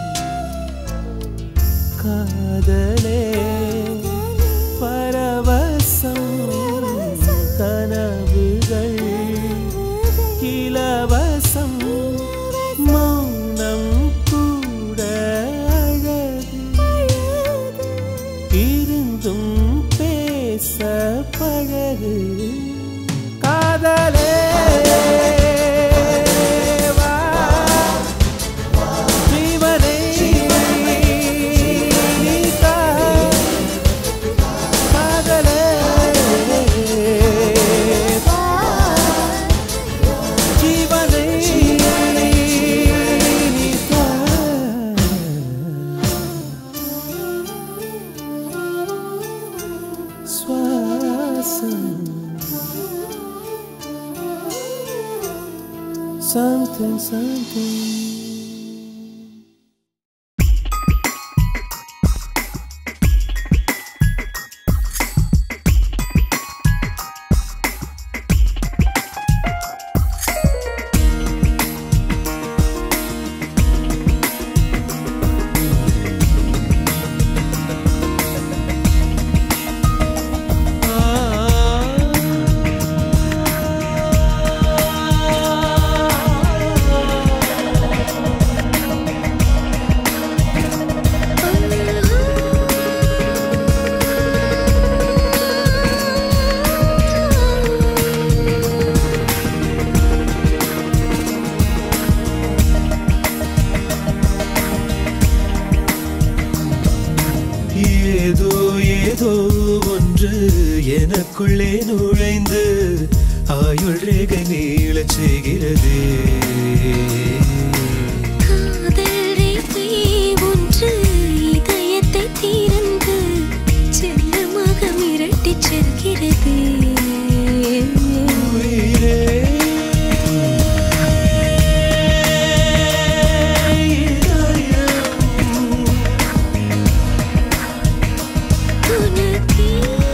காதலே பரவசம் கனவுகள் இலவசம் மௌனம் கூட அழகு இருந்தும் பேச பழகு காதலே வா, ஜீவனை நீ தா. காதலே வா, ஜீவனை நீ தா. சுவாசம் something something ஏதோ ஏதோ ஒன்று எனக்குள்ளே நுழைந்து ஆயுள் ரேகை நீளச் செய்கிறது காதல் ரேகை ஒன்று இதயத்தை திறந்து செல்லமாக மிரட்டிச் செல்கிறது உயிரே இதயம் உனக்கே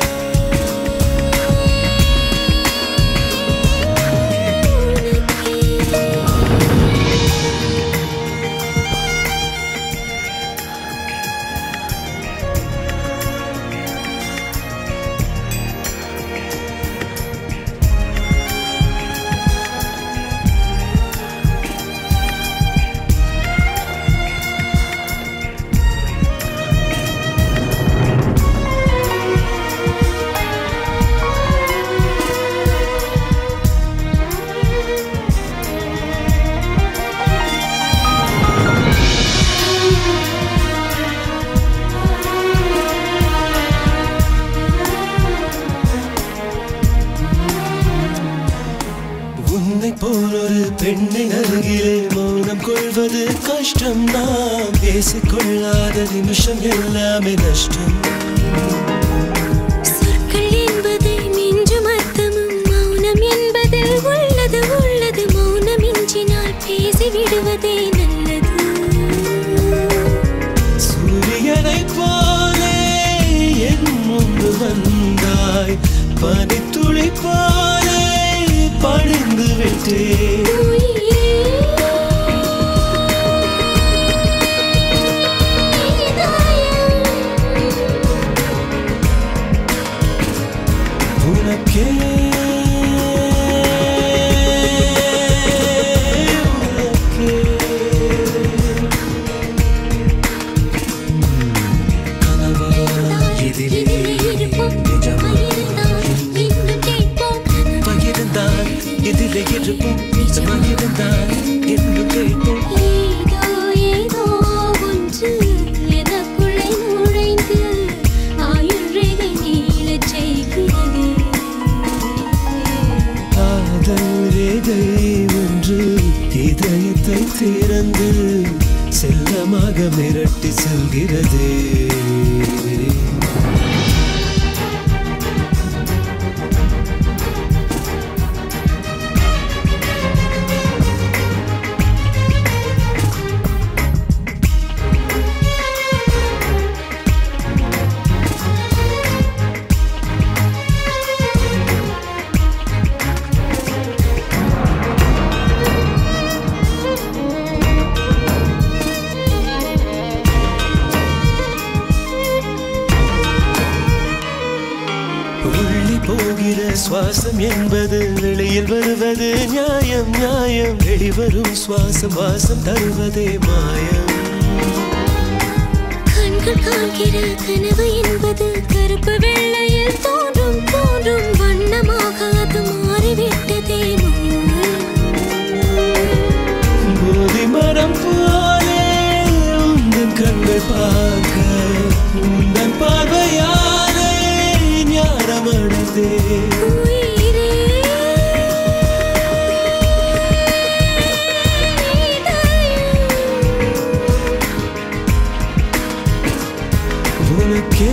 உன்னை போல் ஒரு பெண்ணின் அருகிலே மௌனம் கொள்வது கஷ்டம் நாம் பேசிக்கொள்ளாத நிமிஷம் எல்லாமே நஷ்டம் சொற்கள் என்பதை மிஞ்சும் அர்த்தமும் மௌனம் என்பதில் உள்ளது உள்ளது மௌனம் இஞ்சினால் பேசி விடுவதே நல்லது சூரியனை பனித்துளி பாறை பணிந்து விட்டேன் உனக்கே கனவா இதிலே நிஜமா பகிர்ந்தால் இதிலே இருப்போம் நிஜமா இருந்தால் என்று கேட்போம் காதல் ரேகை ஒன்று இதயத்தை திறந்து செல்லமாக மிரட்டி செல்கிறது உள்ளி போகிற சுவாசம் என்பது வெளியில் வருவது நியாயம் நியாயம் வெளிவரும் சுவாசம் வாசம் தருவதே மாயம் கண்கள் காண்கிற கனவு என்பது கருப்பு வெள்ளையில் தோன்றும் தோன்றும் வண்ணமாக அது மாறிவிட்டதே போதி மரம் போலே உந்தன் கண்கள் பார்க்க உந்தன் பார்வையாலே ஞானம் அடைந்தே உயிரே உனக்கே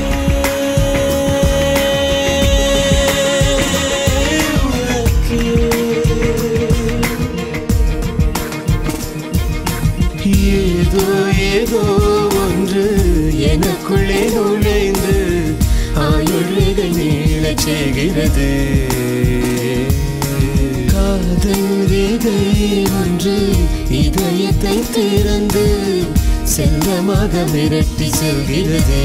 உனக்கே. ஏதோ ஏதோ ஒன்று எனக்குள்ளே நுழைந்து ஆயுள்கள் நீளச் செய்கிறது காதல் ரேகை ஒன்று இதயத்தை திறந்து செல்லமாக மிரட்டி செல்கிறது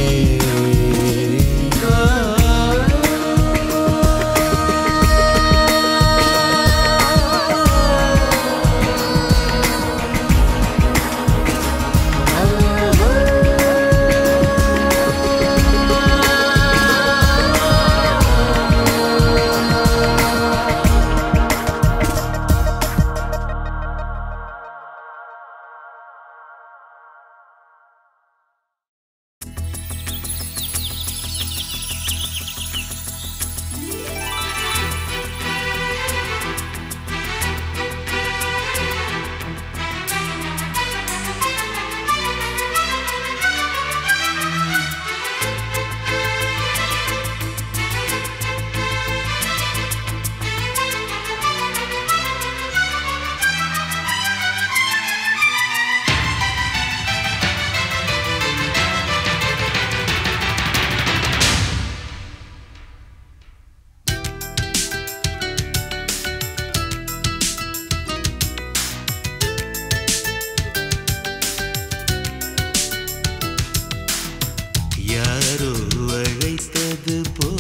யாரோ அழைத்தது போ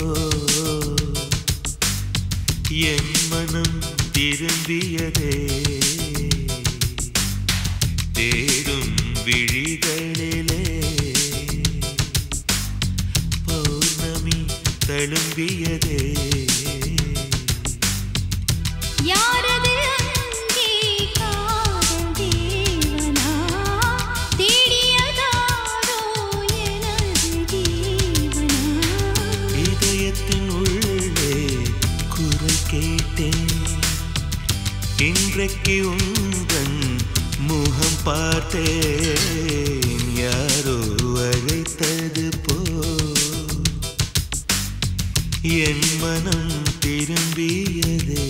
என் மனம் திரும்பியதே தேடும் விழிகளிலே பௌர்ணமி தழும்பியதே யாரது அங்கே காதல் தேவனா தேடியதாரோ எனது ஜீவனா இதயத்தின் உள்ளே குரல் கேட்டேன் இன்றைக்கு உந்தன் முகம் பார்த்தேன் யாரோ அழைத்தது போ என் மனம் திரும்பியதே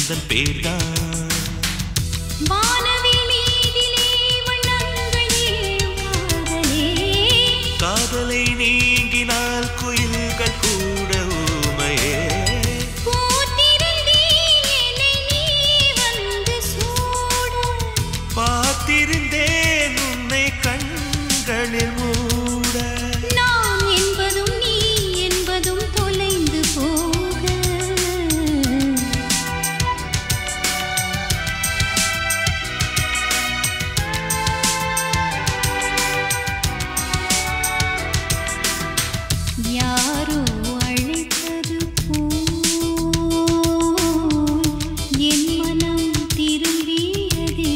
உந்தன் பேர்தான் வானவில் மீதிலே வண்ணங்கள் ஏழும் காதலே காதலை நீங்கினால் குயில்கள் கூட ஊமையே பூத்திருந்தேன் என்னை நீ வந்து சூட பார்த்திருந்தேன் உன்னை கண்களில் மூட நான் என்பதும் நீ என்பதும் தொலைந்து போக யாரோ அழைத்தது போல் என் மனம் திரும்பியதே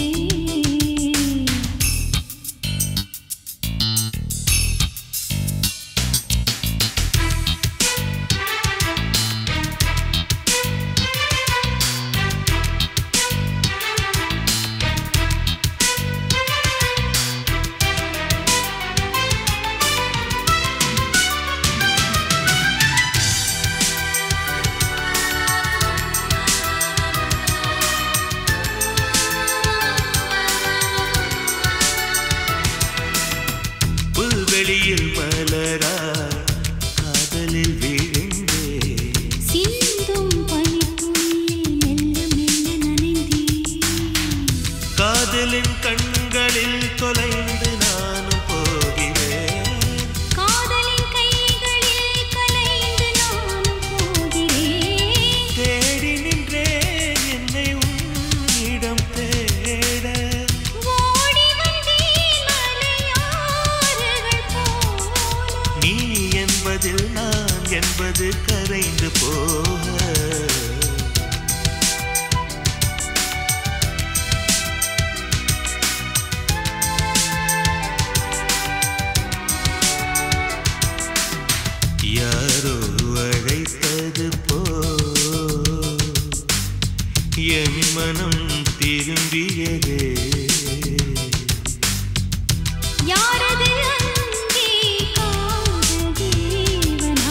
புல்வெளியில் மலராய் காதலில் விழுந்தே சிந்தும் பனித்துளியில் மெல்ல மெல்ல நனைந்தேன் காதலின் கண்களில் தொலைந்து நானும் போகிறேன் காதலின் கைகளில் கலைந்து நானும் போகிறேன் தேடி நின்றேன் என்னை உன்னிடம் தேட ஓடி வந்தேன் மலையாறுகள் போல நீ என்பதில் நான் என்பது கரைந்து போக யாரோ அழைத்தது போ என் மனம் திரும்பியதே யாரது அங்கே காதல் தேவனா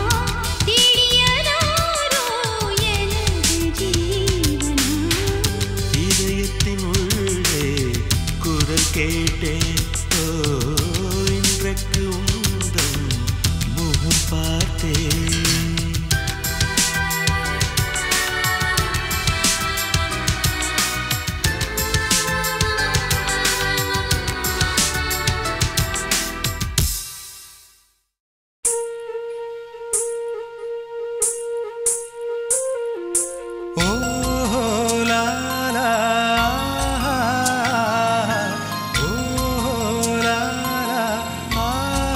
தேடியதாரோ எனது ஜீவனா இதயத்தின் உள்ளே குரல் கேட்டேன் ஓ இன்றைக்கு உந்தன் முகம் பார்த்தேன் ஓ லா லா ஓ லா லா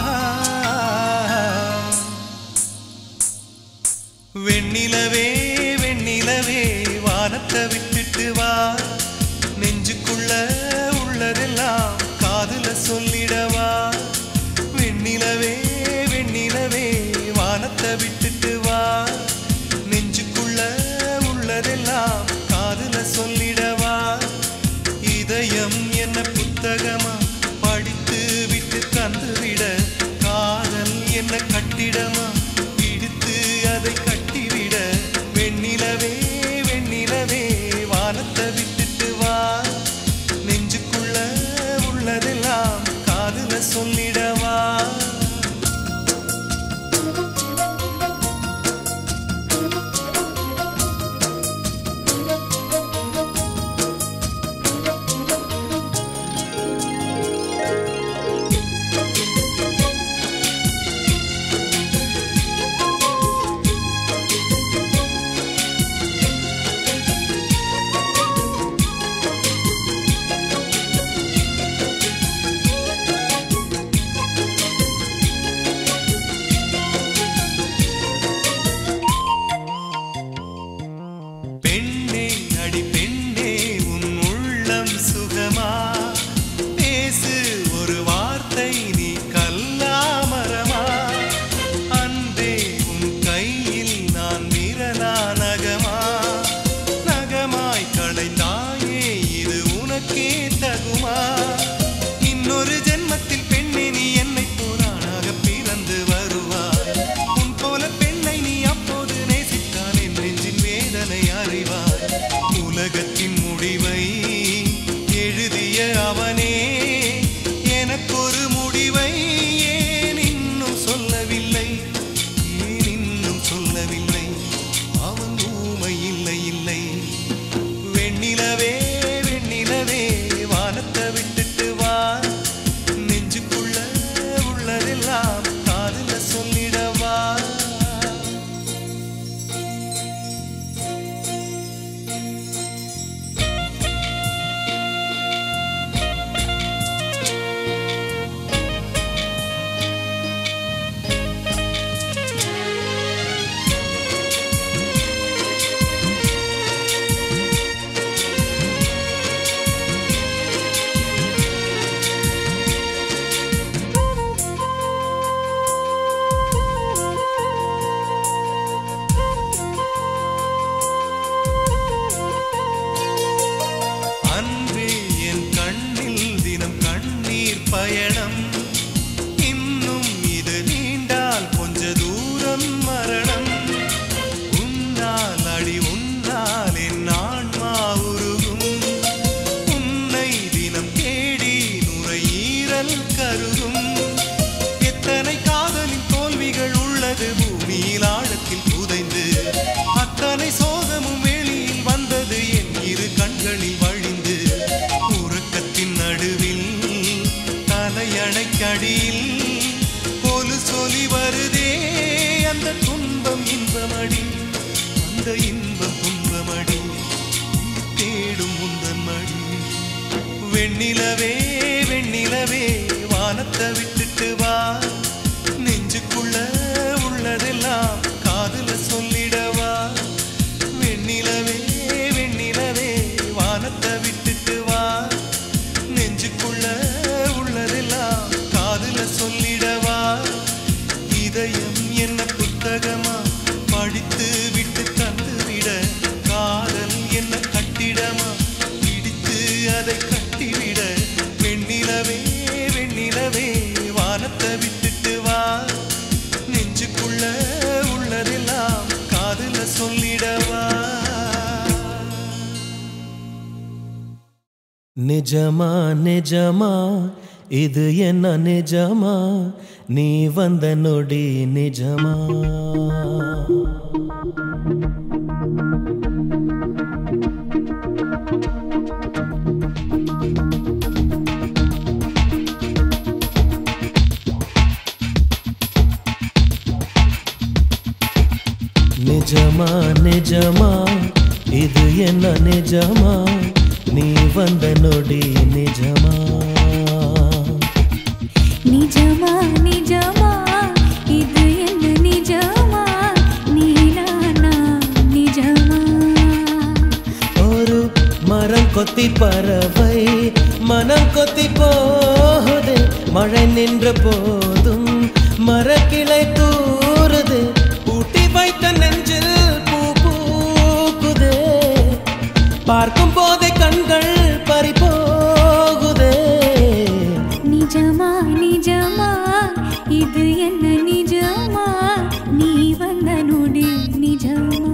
வெண்ணிலவே வெண்ணிலவே வானத்தை விட்டுட்டு வா நெஞ்சுக்குள்ள உள்ளதெல்லாம் காதுல சொல்லிடவா வெண்ணிலவே வெண்ணிலவே வானத்தை விட்டுட்டு வா நெஞ்சுக்குள்ள உள்ளதெல்லாம் காதுல சொல்லிடவா இதயம் என்ன புத்தகமா படித்து விட்டு தந்துவிட காதல் என்ன கட்டிடமா இடித்து அதை கட்டிவிட வெண்ணிலவே வெண்ணிலவே வானத்தை விட்டுட்டு வா நெஞ்சுக்குள்ள உள்ளதெல்லாம் காதுல சொல்லிடவா ஓ பயணம் இன்னும் இது நீண்டால் கொஞ்ச தூரம் மரணம் உன்னால் அடி உன்னால் என் ஆன்மா உருகும் உன்னை தினம் தேடி நுரையீரல் கருகும் எத்தனை காதலின் தோல்விகள் உள்ளது பூமியில் ஆழத்தில் புதைந்து அத்தனை சோகமும் வெளியில் வந்தது என் இரு கண்களில் வழிந்து உறக்கத்தின் நடுவில் தலையணைக்கடியில் கொலு சொல்லி வருதே அந்த துன்பம் இன்பமடி அந்த இன்பம் துன்பமடி உயிர் தேடும் முந்தன் மடி வெண்ணிலவே வெண்ணிலவே வானத்தை விட்டுட்டு வா நெஞ்சுக்குள்ள உள்ளதெல்லாம் காதுல சொல்லிடவா வெண்ணிலவே வெண்ணிலவே வானத்தை விட்டுட்டு வா நெஞ்சுக்குள்ள உள்ளதெல்லாம் காதுல சொல்லிடவா இதயம் என்ன புத்தகமா படித்து விட்டு தந்து விட காதல் என்ன கட்டிடமா பிடித்து அதை கட்டிவிட வெண்ணிலவே வெண்ணிலவே வானத்தை விட்டுட்டு வா நெஞ்சுக்குள்ள உள்ளதெல்லாம் காதுல சொல்லிடவா நிஜமா நிஜமா இது என்ன நிஜமா நீ வந்த நொடி நிஜமா நிஜமா நிஜமா இது என்ன நிஜமா நீ வந்த நொடி நிஜமா நிஜமா நிஜமா இது என்ன நிஜமா நீ நானா நிஜமா ஒரு மரம் கொத்தி பறவை மனம் கொத்தி போகுது மழை நின்ற போதும் மரக்கிளை தூறுது பூட்டி வைத்த நெஞ்சில் பூ பூக்குதே பார்க்கும் போதே கண்கள் பறி போகுதே நிஜமா நிஜமா இது என்ன நிஜமா நீ வந்த நொடி நிஜமா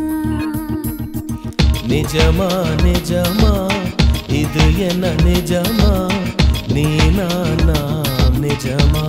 நிஜமா நிஜமா இது என்ன நிஜமா நீ நானா நிஜமா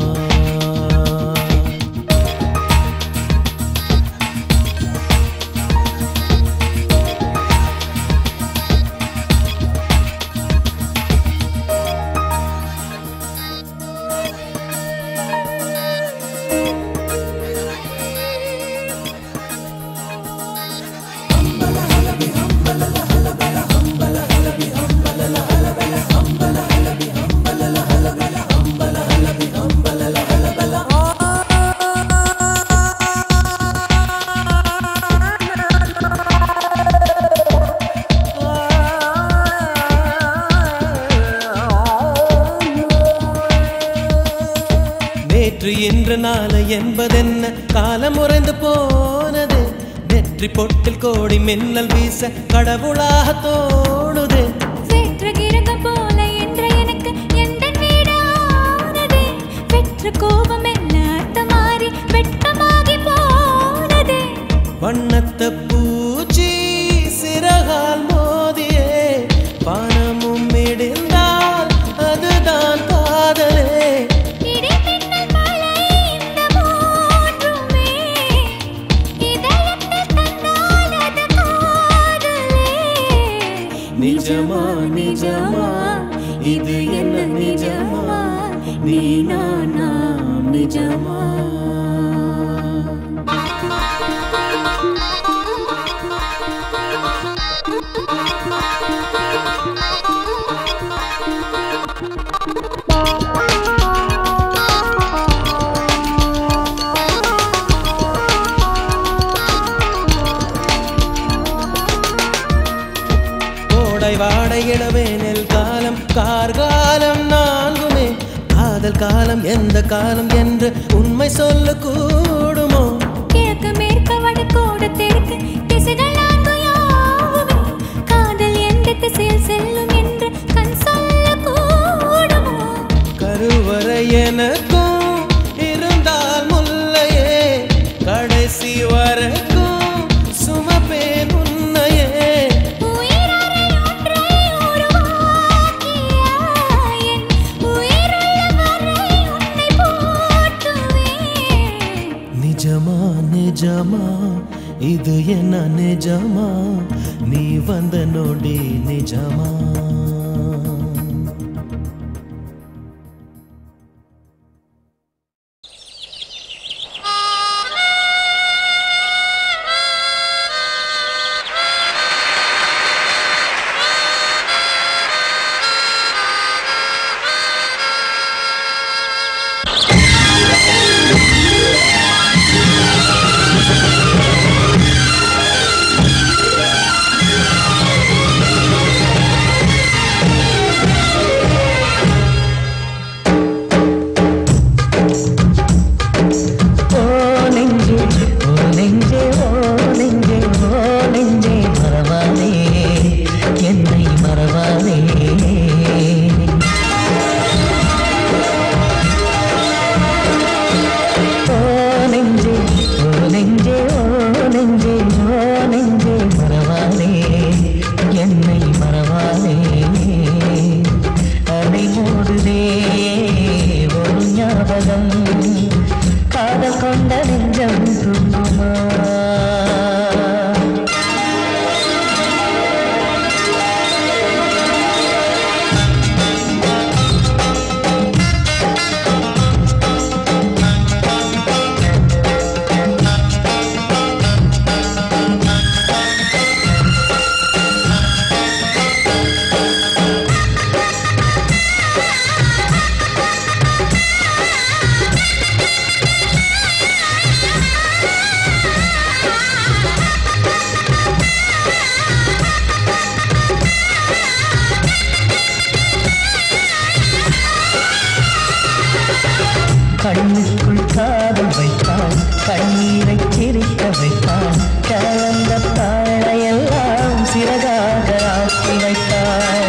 நேற்று இன்று நாளை என்பதென்ன காலம் உறைந்து போனது நெற்றி பொட்டில் கோடி மின்னல் வீச கடவுளாக தோணுது வெற்ற கிரகம் போல என்ற எனக்கு எந்த வீடானதே பெற்ற கோபம் என்ன அர்த்தம் மாறி வெட்கமாகி போனதே வண்ணத்த பூச்சி சிறகால் மோதியே பணமும் இடிந்தால் அதுதான் காதலே இடிமின்னல் மழை இந்த மூன்றுமே இதயத்தில் தந்தால் அது காதலே நிஜமா நிஜமா இது என்ன நிஜமா நீ நானா நிஜமா கோடை வாடை இளவேனில் காலம் கார்காலம் நான்குமே காதல் காலம் எந்த காலம் என்று உண்மை சொல்ல கூடுமோ கிழக்கு மேற்கு வடக்கோடு தெற்கு திசைகள் நான்கு யாவுமே காதல் எந்த திசையில் செல்லும் என்று கண் சொல்ல கூடுமோ கரு எனக்கும் இருந்தால் முல்லையே கடைசி வரைக்கும் சுமப்பேன் உன்னையே உயிரறை ஒன்றை உருவாக்கிய என் உயிருள்ள வரை உன்னை போற்றுவேன் நிஜமா நிஜமா இது என்ன நிஜமா நீ வந்த நொடி நிஜமா ஓ நெஞ்சே ஓ நெஞ்சே ஓ நெஞ்சே ஓ நெஞ்சே மறவாதே என்னை மறவாதே ஓ நெஞ்சே ஓ நெஞ்சே ஓ நெஞ்சே ஓ நெஞ்சே மறவாதே என்னை மறவாதே அலை மோதுதே ஒரு ஞாபகம் காதல் கொண்ட நெஞ்சம் துன்புமா கண்ணுக்குள் காதல் வைத்தாள் கண்ணீரை சிரிக்க வைத்தாள் கலந்த தாழையெல்லாம் சிறகாக ஆக்கி வைத்தாள்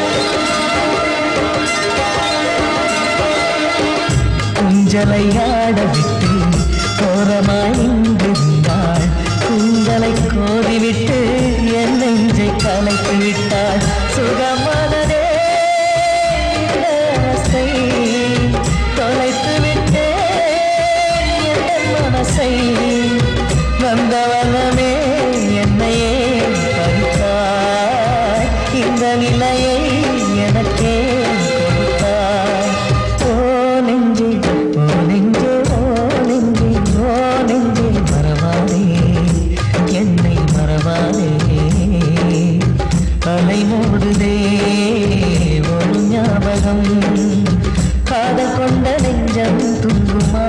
குஞ்சலை ஆடவிட்டு கோரமாய் நின்றிருந்தாள் குஞ்சலை கோதிவிட்டு என் நெஞ்சை கலைத்து விட்டாள் சுகமானதே இந்த ஆசை தொலைத்து விட்டே என் மனசை வந்த வண்ணமே என்னையே பறித்தாய் இந்த நிலையை எனக்கே கொடுத்தாய் ஓ நெஞ்சே ஓ நெஞ்சே ஓ நெஞ்சே ஓ நெஞ்சே மறவாதே என்னை மறவாதே அலை மூடுதே ஒரு ஞாபகம் காதல் கொண்ட நெஞ்சம் துங்குமா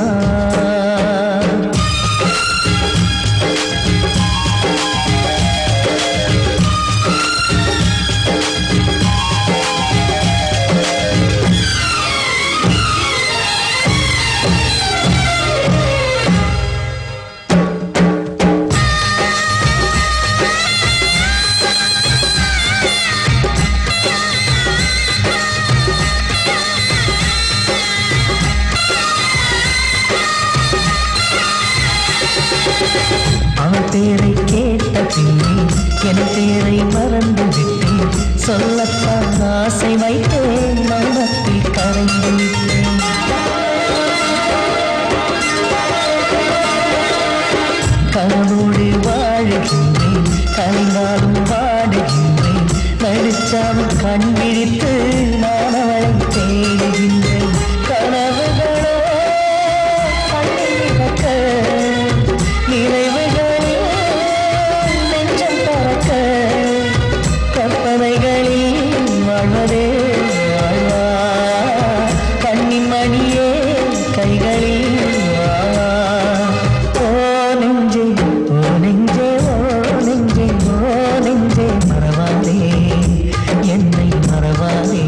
அவள் பேரை கேட்ட பின்னே என் பேரை மறந்து விட்டேன் சொல்லத்தான் ஆசை வைத்தேன் மனத்தில் கரைந்து விட்டேன் கனவோடு வாழுகின்றேன் கலைந்தாலும் வாடுகின்றேன் நடிச்சாலும் கண் விழித்து நான் அவளை தேடுகின்றேன் கனவுகளோ கண்ணில் மிதக்க நினைவுகளில் நெஞ்சம் பறக்க கற்பனைகளில் வாழ்வதே வாழ்வா கண்ணின் மணியே கைகளில் வாவா ஓ நெஞ்சே ஓ நெஞ்சே ஓ நெஞ்சே ஓ நெஞ்சே மறவாதே என்னை மறவாதே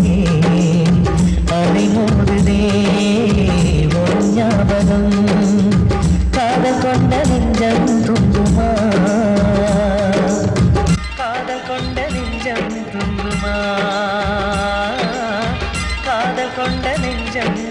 அலை மோதுதே ஒரு ஞாபகம் காதல் கொண்ட நெஞ்சம் துங்குமா காதல் கொண்ட நெஞ்சம் துங்குமா காதல் கொண்ட நெஞ்சம்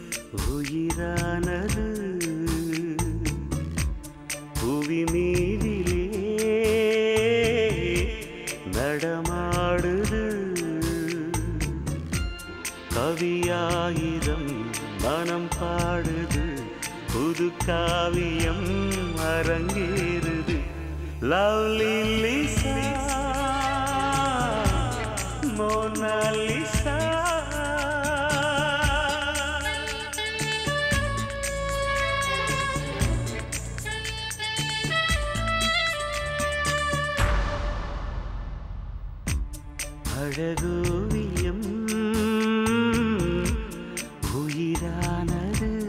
உயிரானது புவி மீதிலே நடமாடுது கவியாயிரம் மனம் பாடுது புது காவியம் அரங்கேறுது லவ்லி லிசா மோனாலிசா அழகோவியம் உயிரானது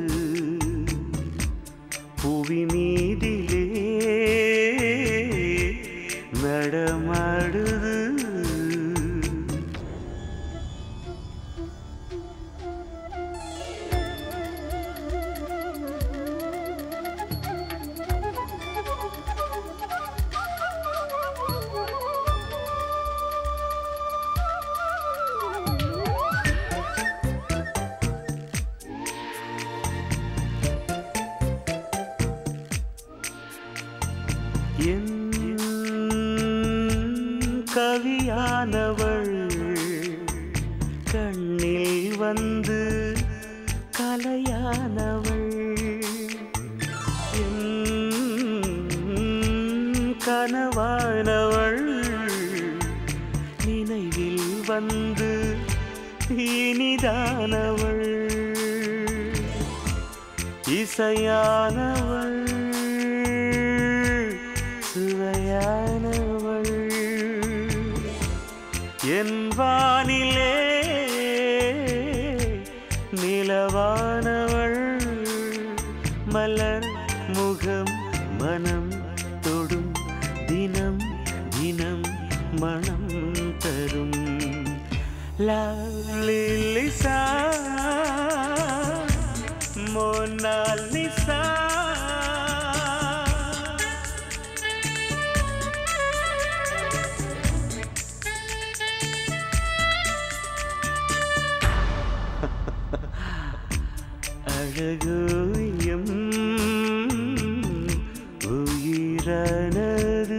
புவி மீதிலே நடமாடுது என் கவியானவள் கண்ணில் வந்து கலையானவள் என் கனவானவள் நினைவில் வந்து இனிதானவள் இசையானவள் சுவையானவள் என் வானிலே நிலவானவள் மலர் முகம் மனம் தொடும் தினம் தினம் மனம் தரும் லிசா மோனாலிசா அழகோயம் உயிரானது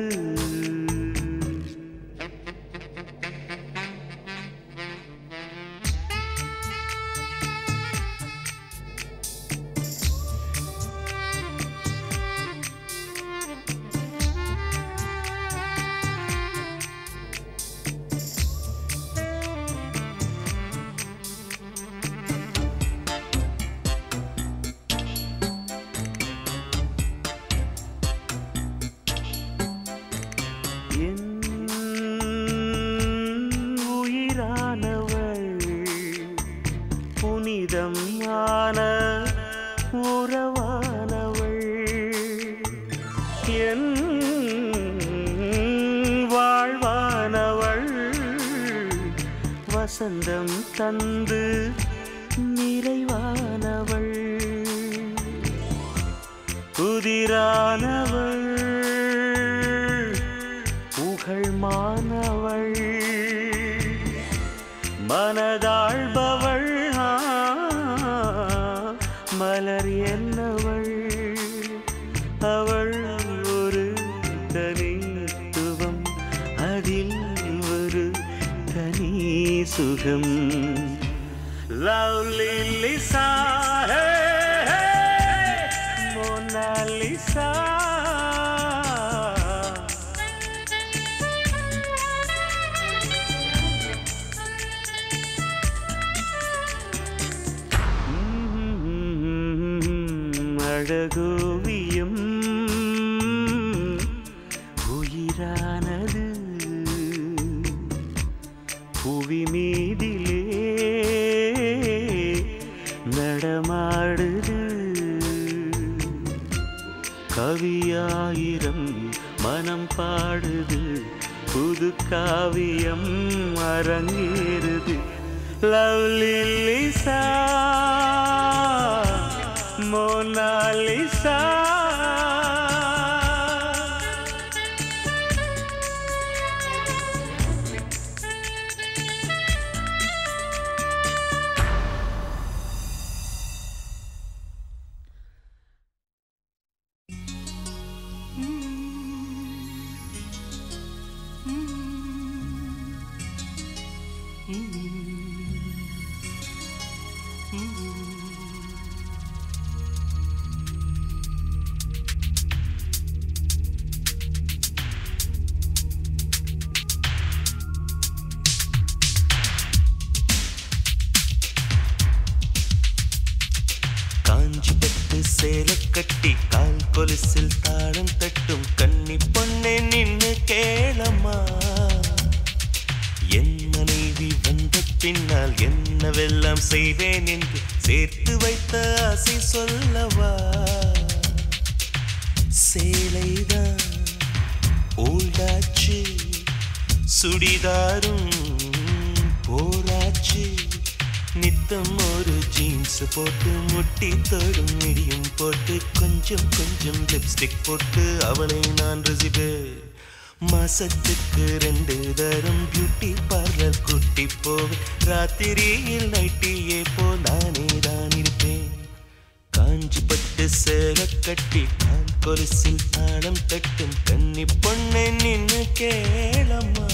என் உயிரானவள் புனிதம் ஆன உறவானவள் என் வாழ்வானவள் வசந்தம் தந்து நிறைவானவள் புதிரானவள் புகழ் மானவள் மனதாழ்பவள் ஆ, மலர் என்னவள் அவள் ஒரு தனித்துவம் அதில் ஒரு தனி சுகம் லவ்லி லிசா மோனாலிசா அழகோவியம் உயிரானது புவி மீதிலே நடமாடுது கவியாயிரம் மனம் பாடுது புது காவியம் அரங்கேறுது லவ்லி லிசா மோனாலிசா சேலை கட்டி கால் கொலுசில் தாளம் தட்டும் கன்னி பொண்ணே நின்னு கேளம்மா என் மனைவி வந்த பின்னால் என்னவெல்லாம் செய்வேன் என்று சேர்த்து வைத்த ஆசை சொல்லவா சேலைதான் ஓல்டாச்சு சுடிதாரும் போராச்சு நித்தம் ஒரு ஜீன்ஸ் போட்டு முட்டி தொடும் மிடியும் போட்டு கொஞ்சம் கொஞ்சம் லிப்ஸ்டிக் போட்டு அவளை நான் ரசிப்பேன் மாசத்துக்கு ரெண்டு தரம் பியூட்டி பார்லர் குட்டி போவேன் ராத்திரியில் நைட்டியே போ நானே தான் இருப்பேன் காஞ்சி பட்டு சேலை கட்டி கால் கொலுசில் தாளம் தட்டும் கன்னி பொண்ணை நின்னு கேளம்மா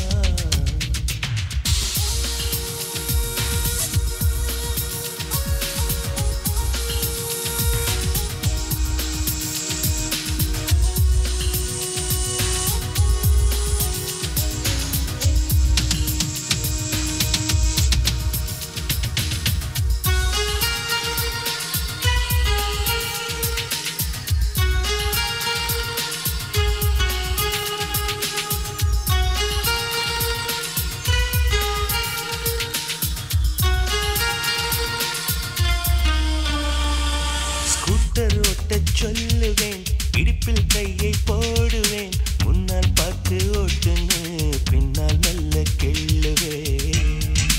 ஸ்கூட்டர் ஓட்டச் சொல்லுவேன் இடுப்பில் கையை போடுவேன் முன்னால் பார்த்து ஓட்டுன்னு பின்னால் மெல்ல கிள்ளுவேன்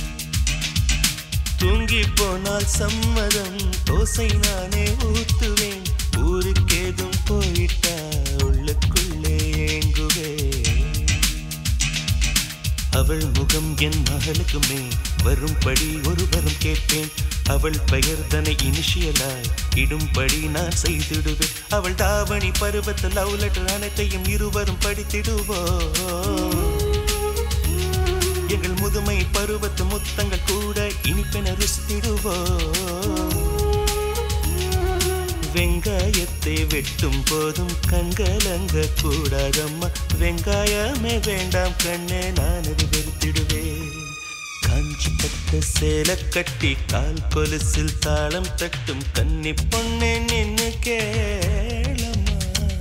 தூங்கி போனால் சம்மதம் தோசை நானே ஊத்துவேன் ஊருக்கேதும் போயிட்டா உள்ளுக்குள்ளே ஏங்குவேன் அவள் முகம் என் மகளுக்குமே வரும்படி ஒரு வரம் கேட்பேன் அவள் பெயர் தனை இனிஷியலாய் இடும்படி நான் செய்திடுவேன் அவள் தாவணி பருவத்து லவ் லெட்டர் அனைத்தையும் இருவரும் படித்திடுவோம் எங்கள் முதுமை பருவத்து முத்தங்கள் கூட இனிப்பென ருசித்திடுவோம் வெங்காயத்தை வெட்டும் போதும் கண்கலங்க கூடாதம்மா வெங்காயமே வேண்டாம் கண்ணே நான் அது வெறுத்திடுவேன் காஞ்சி பட்ட சேலை கட்டி கால் கொலுசில் தாளம் தட்டும் கன்னி பொண்ணே நின்னு கேளம்மா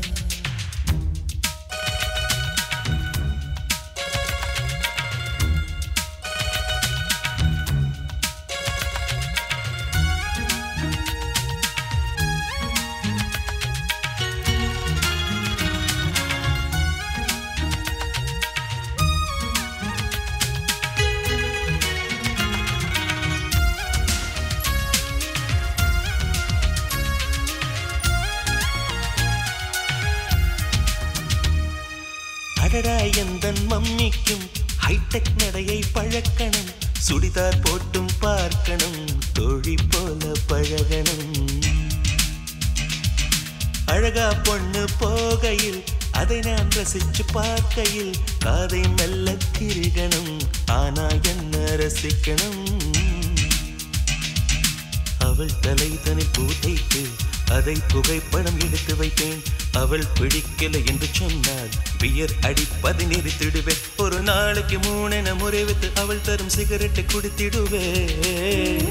அடடா எந்தன் மம்மிக்கும் ஹைடெக் நடையை பழக்கணும் சுடிதார் போட்டும் பார்க்கணும் தோழி போல பழகணும் அழகா பொண்ணு போகையில் அதை நான் ரசிச்சு பார்க்கையில் காதை மெல்ல திருகணும் ஆனா என்ன ரசிக்கணும் அவள் தலை தனி பூதைத்து அதை புகைப்படம் எடுத்து வைத்தேன் அவள் பிடிக்கல என்று சொன்னால் பியர் அடிப்பதை நிறுத்திடுவேன் ஒரு நாளைக்கு மூணென முறைவித்து அவள் தரும் சிகரெட்டை குடித்திடுவேன்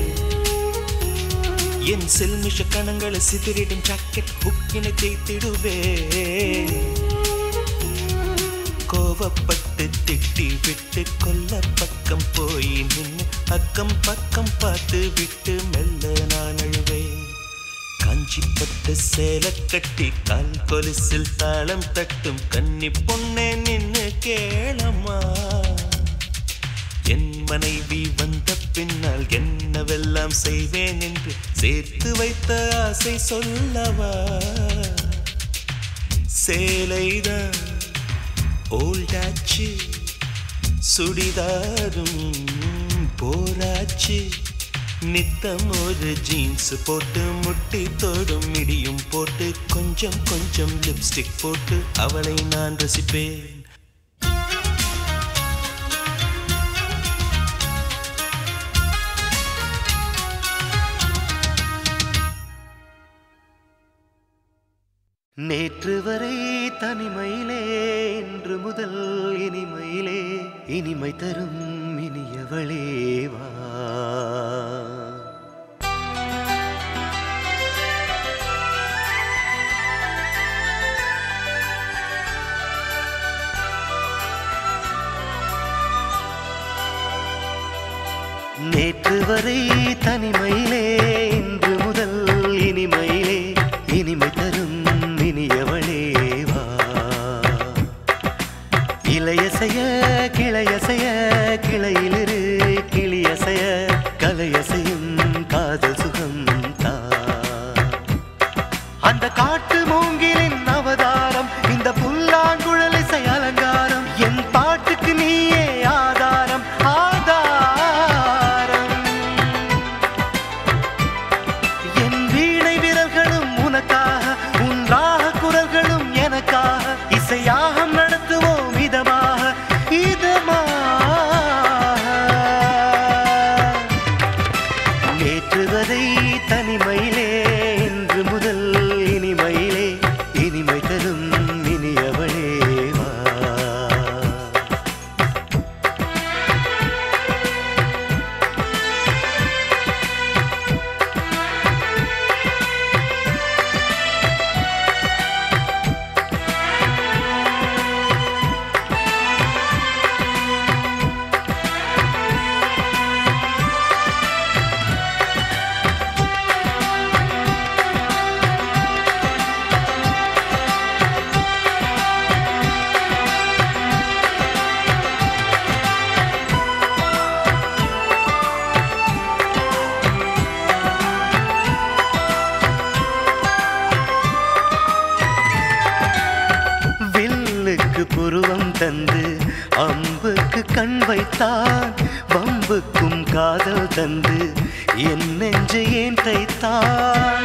என் செல்மிஷ கணங்களை சிதறிடும் ஜாக்கெட் ஹுக்கினை தேய்த்திடுவேன் கோவப்பட்டு திட்டி விட்டு கொல்ல பக்கம் போய் நின்று அக்கம் பக்கம் பார்த்து விட்டு மெல்ல நான் அழுவேன் காஞ்சி பட்டு சேலை கட்டி கால் கொலுசில் தாளம் தட்டும் கன்னி பொண்ணே நின்னு கேளம்மா என் மனைவி வந்த பின்னால் என்னவெல்லாம் செய்வேன் என்று சேர்த்து வைத்த ஆசை சொல்லவா சேலைதான் ஓல்டாச்சு சுடிதாரும் போராச்சு நித்தம் ஒரு ஜீன்ஸ் போட்டு முட்டி தோடும் மிடியும் போட்டு கொஞ்சம் கொஞ்சம் லிப்ஸ்டிக் போட்டு அவளை நான் ரசிப்பேன் நேற்று வரை தனிமையிலே இன்று முதல் இனிமையிலே இனிமை தரும் இனியவளே வா தனிமையிலே இன்று முதல் இனிமையிலே இனிமை தரும் இனியவளே வா இலையசைய கிளையசைய கிளையிலிரு கிளியசைய கலையசையும் காதல் சுகம் தா அந்த காட்டு மூங்கிலின் அவதாரம் இந்த புல்லாங்குழல் இசை அலங்காரம் என் பாட்டுக்கு நீயே ஆதாரம் ஆதாரம் என் வீணை விரல்களும் உனக்காக உன் ராக குரல்களும் எனக்காக இசையாகம் நடத்துவோம் இதமாக இதமாக நேற்று வரை தனிமையிலே இன்று முதல் இனிமையிலே இனிமை தரும் இனியவளே வா வில்லுக்கு புருவம் தந்து அம்புக்கு கண் வைத்தான் வம்புக்கும் காதல் தந்து என் நெஞ்சை ஏன் தைத்தான்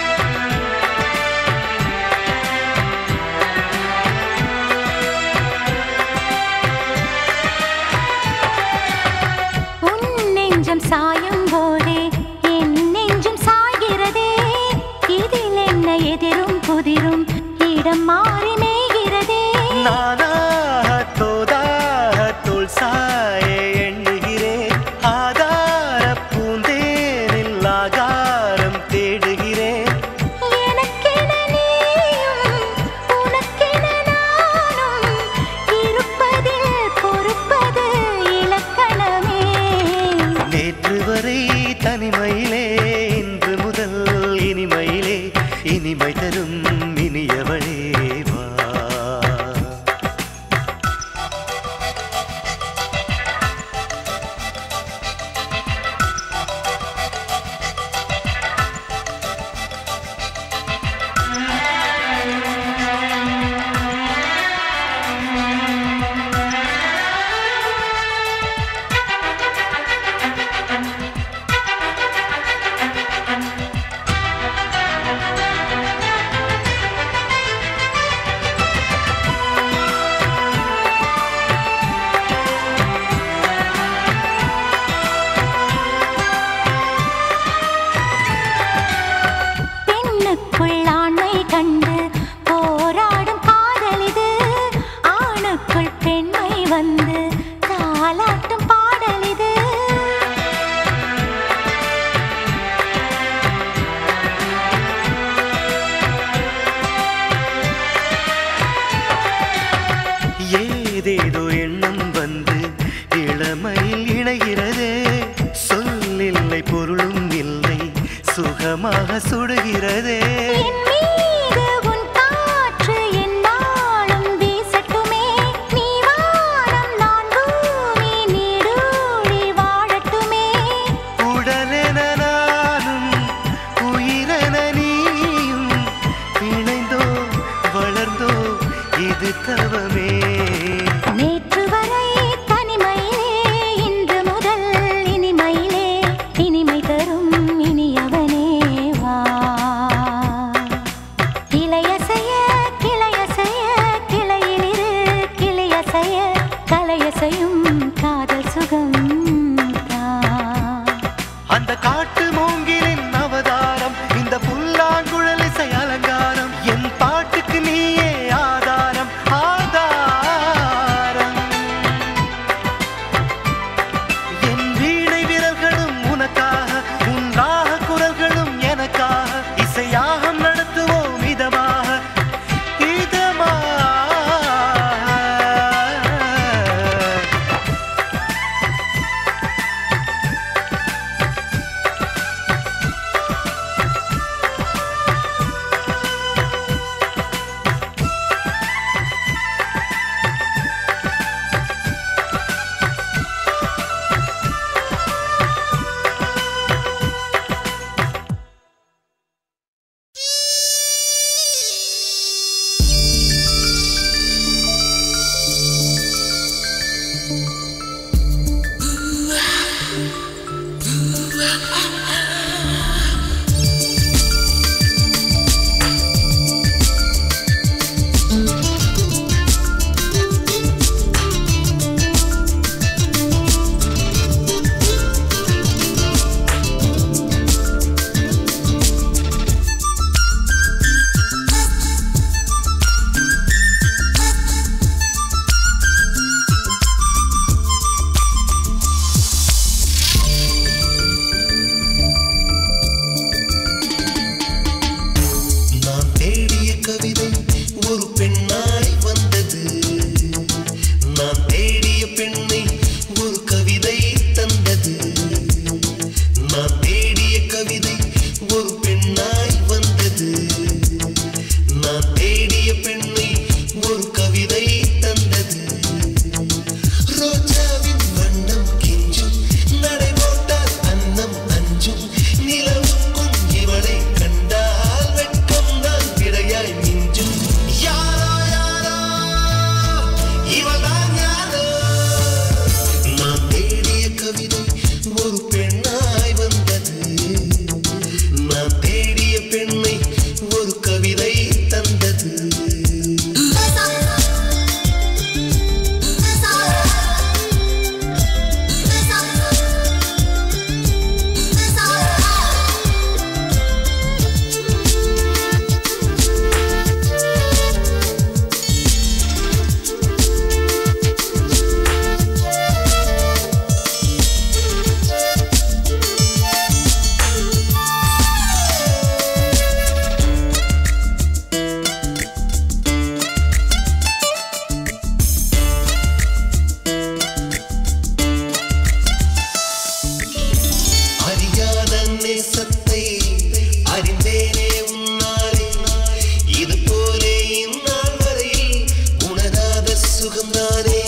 உன் நெஞ்சம் சாயும் போதே என் நெஞ்சம் சாய்கிறதே இதில் என்ன எதிரும் புதிரும் இடம் மாறி மேய்கிறதே நானாக தோதாக தோல் சாய எண்ணுகிறேன் ஆதார பூந்தேனில் ஆகாரம் தேடுகிறேன் எனக்கென நீயும் உனக்கென நானும் இருப்பதில் பொறுப்பது இலக்கணமே நேற்று வரை தனிமையிலே இன்று முதல் இனிமையிலே இனிமை தரும் இனியவளே வா பெண்ணுக்குள் ஆண்மை கண்டு போராடும் காதலிது ஆணுக்குள் பெண்மை வந்து தாலாட்டும் பாடலிது ஏதேதோ எண்ணம் வந்து இளமையில் இணைகிறதே சொல்லில்லை பொருளும் இல்லை சுகமாக சுடுகிறதே என் மீது உன் காற்று எந்நாளும் வீசட்டுமே நீ வானம் நான் பூமி நீடூழி வாழட்டுமே உடலென நானும் உயிரென நீயும் இணைந்தோ வளர்ந்தோ இது தவமே நேற்று வரை தனிமையிலே இன்று முதல் இனிமையிலே இனிமை தரும் இனியவனே வா கவிதை ஒரு பெண்ணாய் வந்தது நான் தேடிய பெண்ணை ஒரு கவிதை தந்தது ரோஜாவின் வண்ணம் கெஞ்சும் நடை போட்டால் அன்னம் அஞ்சும் நிலவுக்கும் இவளை கண்டால் வெட்கம் தான் விடையாய் மிஞ்சும் யாரோ யாரோ இவள்தான் யாரோ நான் தேடிய கவிதை ஒரு பெண்ணாய் வந்தது நான் தேடிய பெண்ணை ஒரு கவிதை தந்தது அறியாத நேசத்தை அறிந்தேனே உன்னாலே இது போலே இந்நாள் வரையில் உணராத சுகம்தானே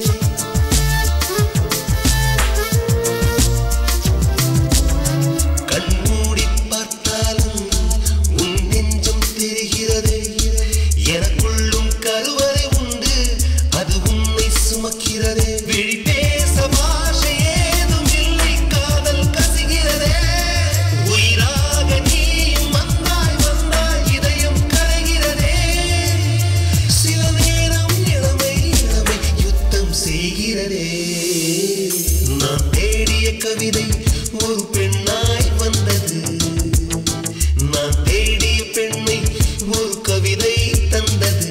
கண்மூடி பார்த்தாலும் உன் நெஞ்சம் தெரிகிறது எனக்குள்ளும் கருவறை உண்டு அது உன்னை சுமக்கிறதே விழி பேச பாஷை ஏதும் இல்லை காதல் கசிகிறதே உயிராக நீயும் வந்தாய் வந்தாய் இதயம் கரைகிறதே சில நேரம் இளமை இளமை யுத்தம் செய்கிறதே நான் தேடிய கவிதை ஒரு பெண்ணாய் வந்தது நான் தேடிய பெண்ணை ஒரு கவிதை தந்தது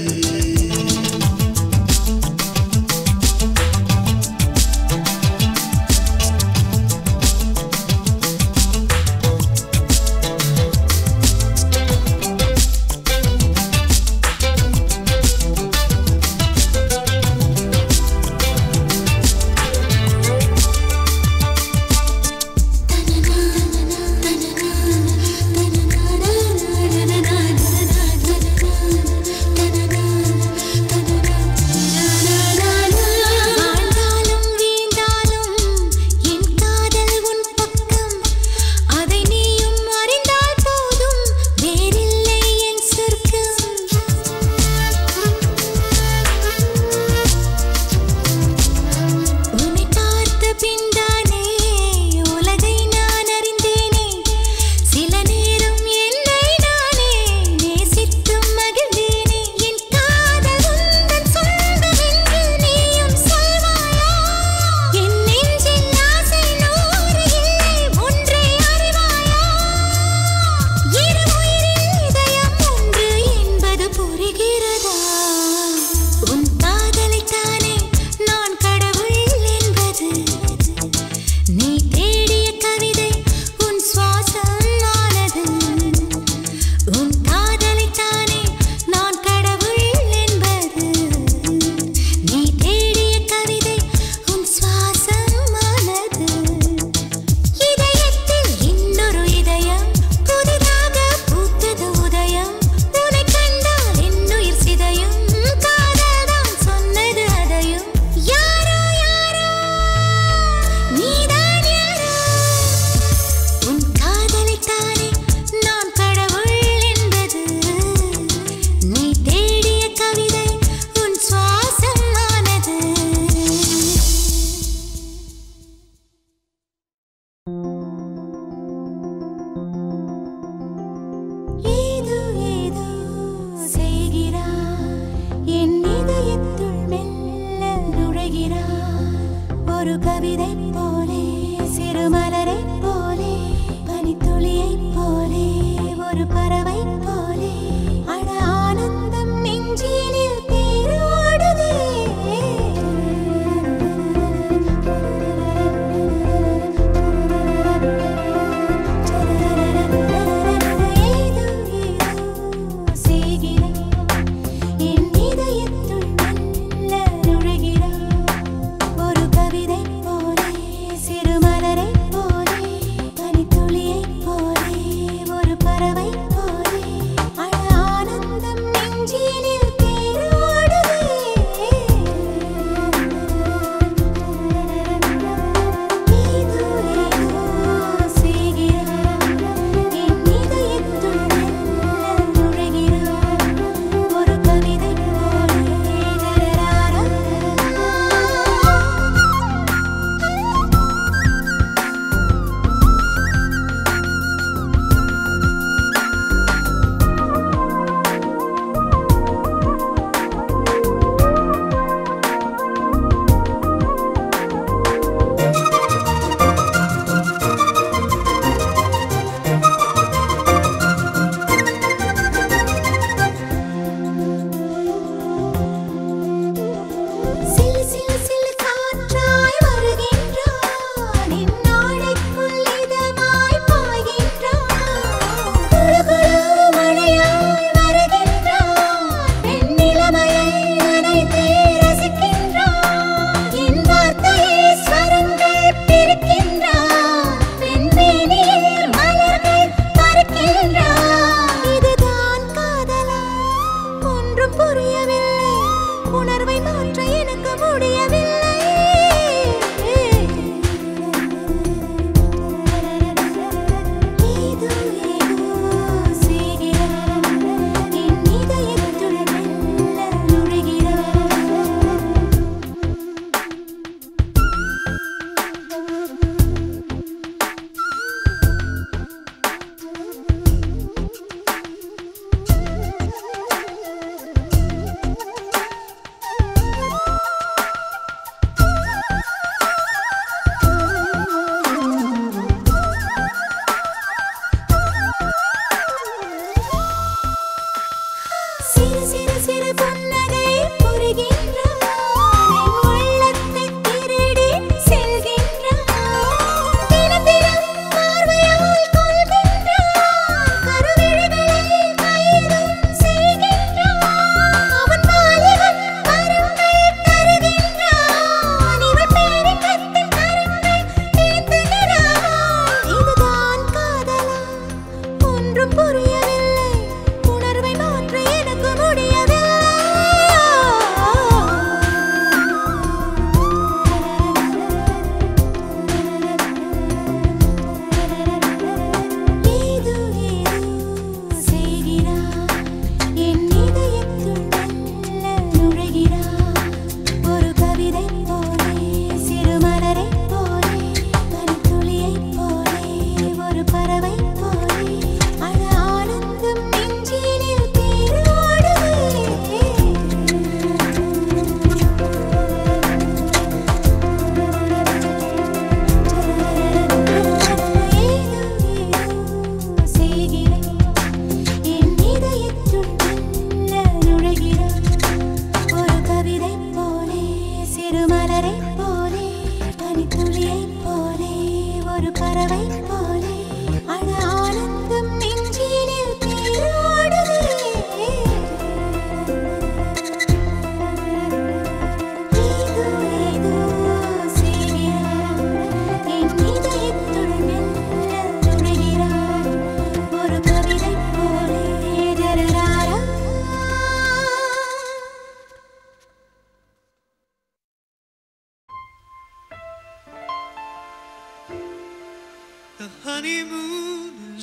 வாழ்ந்தாலும் வீழ்ந்தாலும் என் காதல் உன் பக்கம் அதை நீயும் அறிந்தால் போதும் வேறில்லை என் சொர்க்கம் உன்னை பார்த்த பின்தானே உலகை நான் அறிந்தேனே சில நேரம் என்னை நானே நேசித்தும் மகிழ்ந்தேனே என் காதல் உந்தன் சொந்தம் என்று நீயும் சொல்வாயா என் நெஞ்சில் ஆசை நூறு இல்லை ஒன்றை அறிவாயா இரு உயிரில் இதயம் ஒன்று என்பது புரிகிறதா உன் காதலைத்தானே நான் கடவுள் என்பது நீ தேடிய கவிதை உன் சுவாசம் ஆனது உன் காதலைத்தானே நான் கடவுள் என்பது நீ தேடிய கவிதை உன் சுவாசம் ஆனது இதயத்தில் இன்னொரு இதயம் புதிதாக பூத்தது உதயம் உன்னை கண்டால் என்னுயிர் சிதையும் காதல்தான் சொன்னது அதையும் யாரோ யாரோ நீதான் யாரோ உன் காதலைத்தானே நான் கடவுள் என்பது நீ தேடிய கவிதை உன் சுவாசம் ஆனது ஏதோ ஏதோ செய்கிறாய் என் இதயத்துள் மெல்ல நுழைகிறாய் ஒரு கவிதை போலே சிறு மலரை போலே பனித்துளியை போலே ஒரு பறவை போலே அட ஆனந்தம் நெஞ்சினில் தேரோடுதே ஏதோ ஏதோ செய்கிறாய் என் இதயத்துள் மெல்ல நுழைகிறாய் ஒரு கவிதை போலே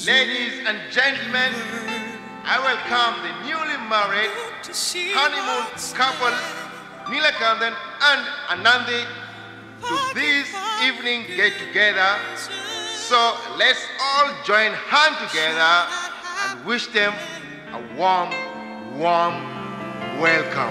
Ladies and gentlemen, I welcome the newly married honeymoon couple Nilakandan and Anandi to this evening get together. So let's all join hands together and wish them a warm, warm welcome.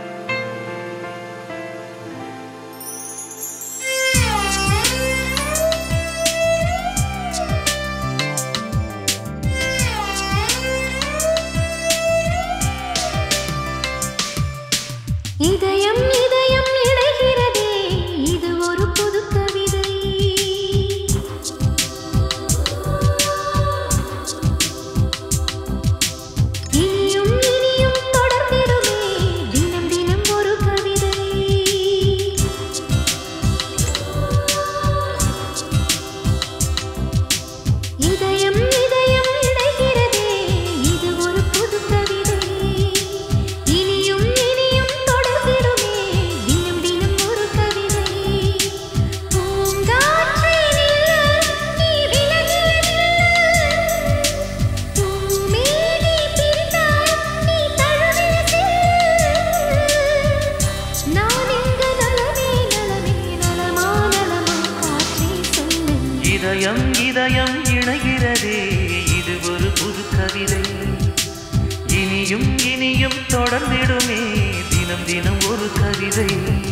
இதயம் இதயம் இணைகிறதே இது ஒரு புது கவிதை இனியும் இனியும் தொடர்ந்திடுமே தினம் தினம் ஒரு கவிதை இதயம் இதயம் இணைகிறதே இது ஒரு புது கவிதை இனியும் இனியும் தொடர்ந்திடுமே தினம் தினம் ஒரு கவிதை பூங்காற்றே நில்லு, நீ விலகிய நில்லு. பூமேனி பிரிந்தாய், நீ தழுவிய செல்லு. நான் இங்கு நலமே நலமே நலமா நலமா காற்றே சொல்லு இதயம் இதயம் இணைகிறதே இது ஒரு புது கவிதை இனியும் இனியும் தொடர்ந்திடுமே தினம் தினம் ஒரு கவிதை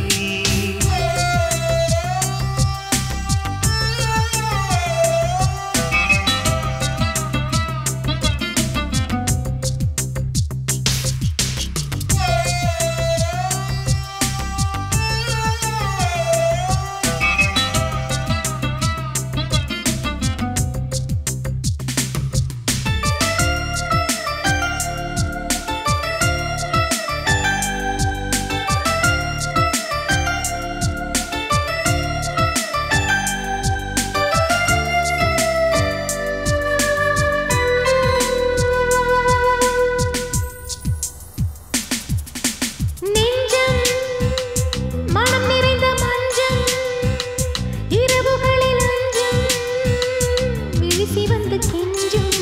நெஞ்சம் மனம் நிறைந்த மஞ்சள் இரவுகளில் அஞ்சம் விழிசி வந்து கெஞ்சும்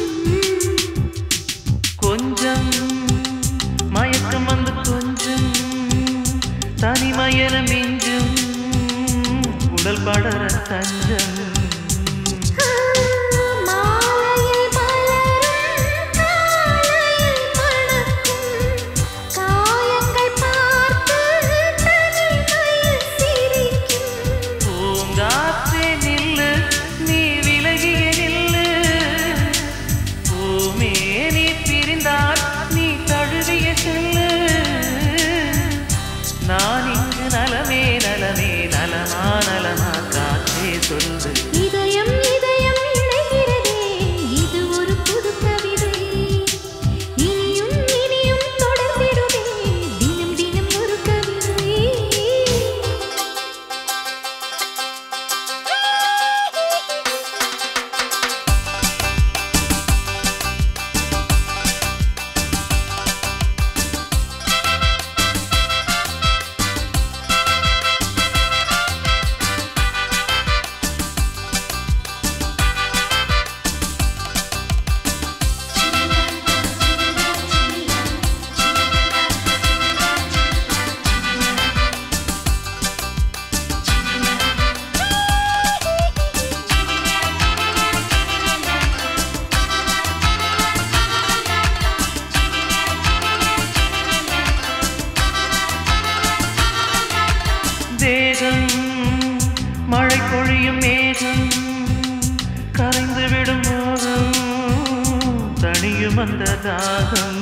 கொஞ்சம் மயக்கம் வந்து கொஞ்சம் தனிமயன மிஞ்சும் உடல் படர தஞ்சம் மாலையில் மலரும் காலையில் மணக்கும் காயங்கள் பார்த்து தனிமையில் சிரிக்கும் பூங்காற்றே நில்லு நீ விலகிய நில்லு பூமேனி பிரிந்தால் நீ தழுவிய செல்லு நான் இங்கு நலமே நலமே நலமா நலமா காற்றே சொல்லு இதயம் இதயம் இணைகிறதே இது ஒரு புது கவிதை இனியும் இனியும் தொடர்ந்திடுமே தினம் தினம் ஒரு கவிதை தேகம் மழை பொழியும் மேகம் கரைந்து விடும் மோகம் தணியும் அந்த தாகம்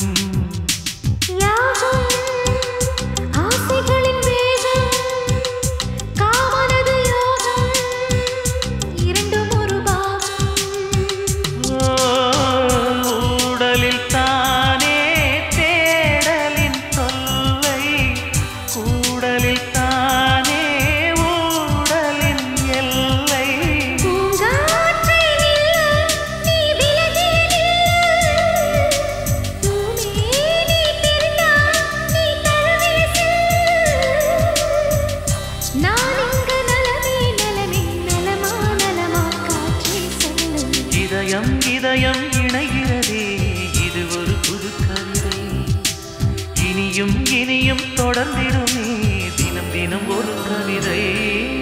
யாகம் ஆசைகளின் வேகம் காமனது யோகம் இரண்டும் ஒரு பாகம் ஓ, ஊடலில் தானே தேடலின் தொல்லை கூடலில் தானே ஊடலின் எல்லை பூங்காற்றே நில்லு, நீ விலகிய நில்லு. இதயம் இதயம் இணைகிறதே இது ஒரு புது கவிதை இனியும் இனியும் தொடர்ந்திடுமே தினம் தினம் ஒரு கவிதை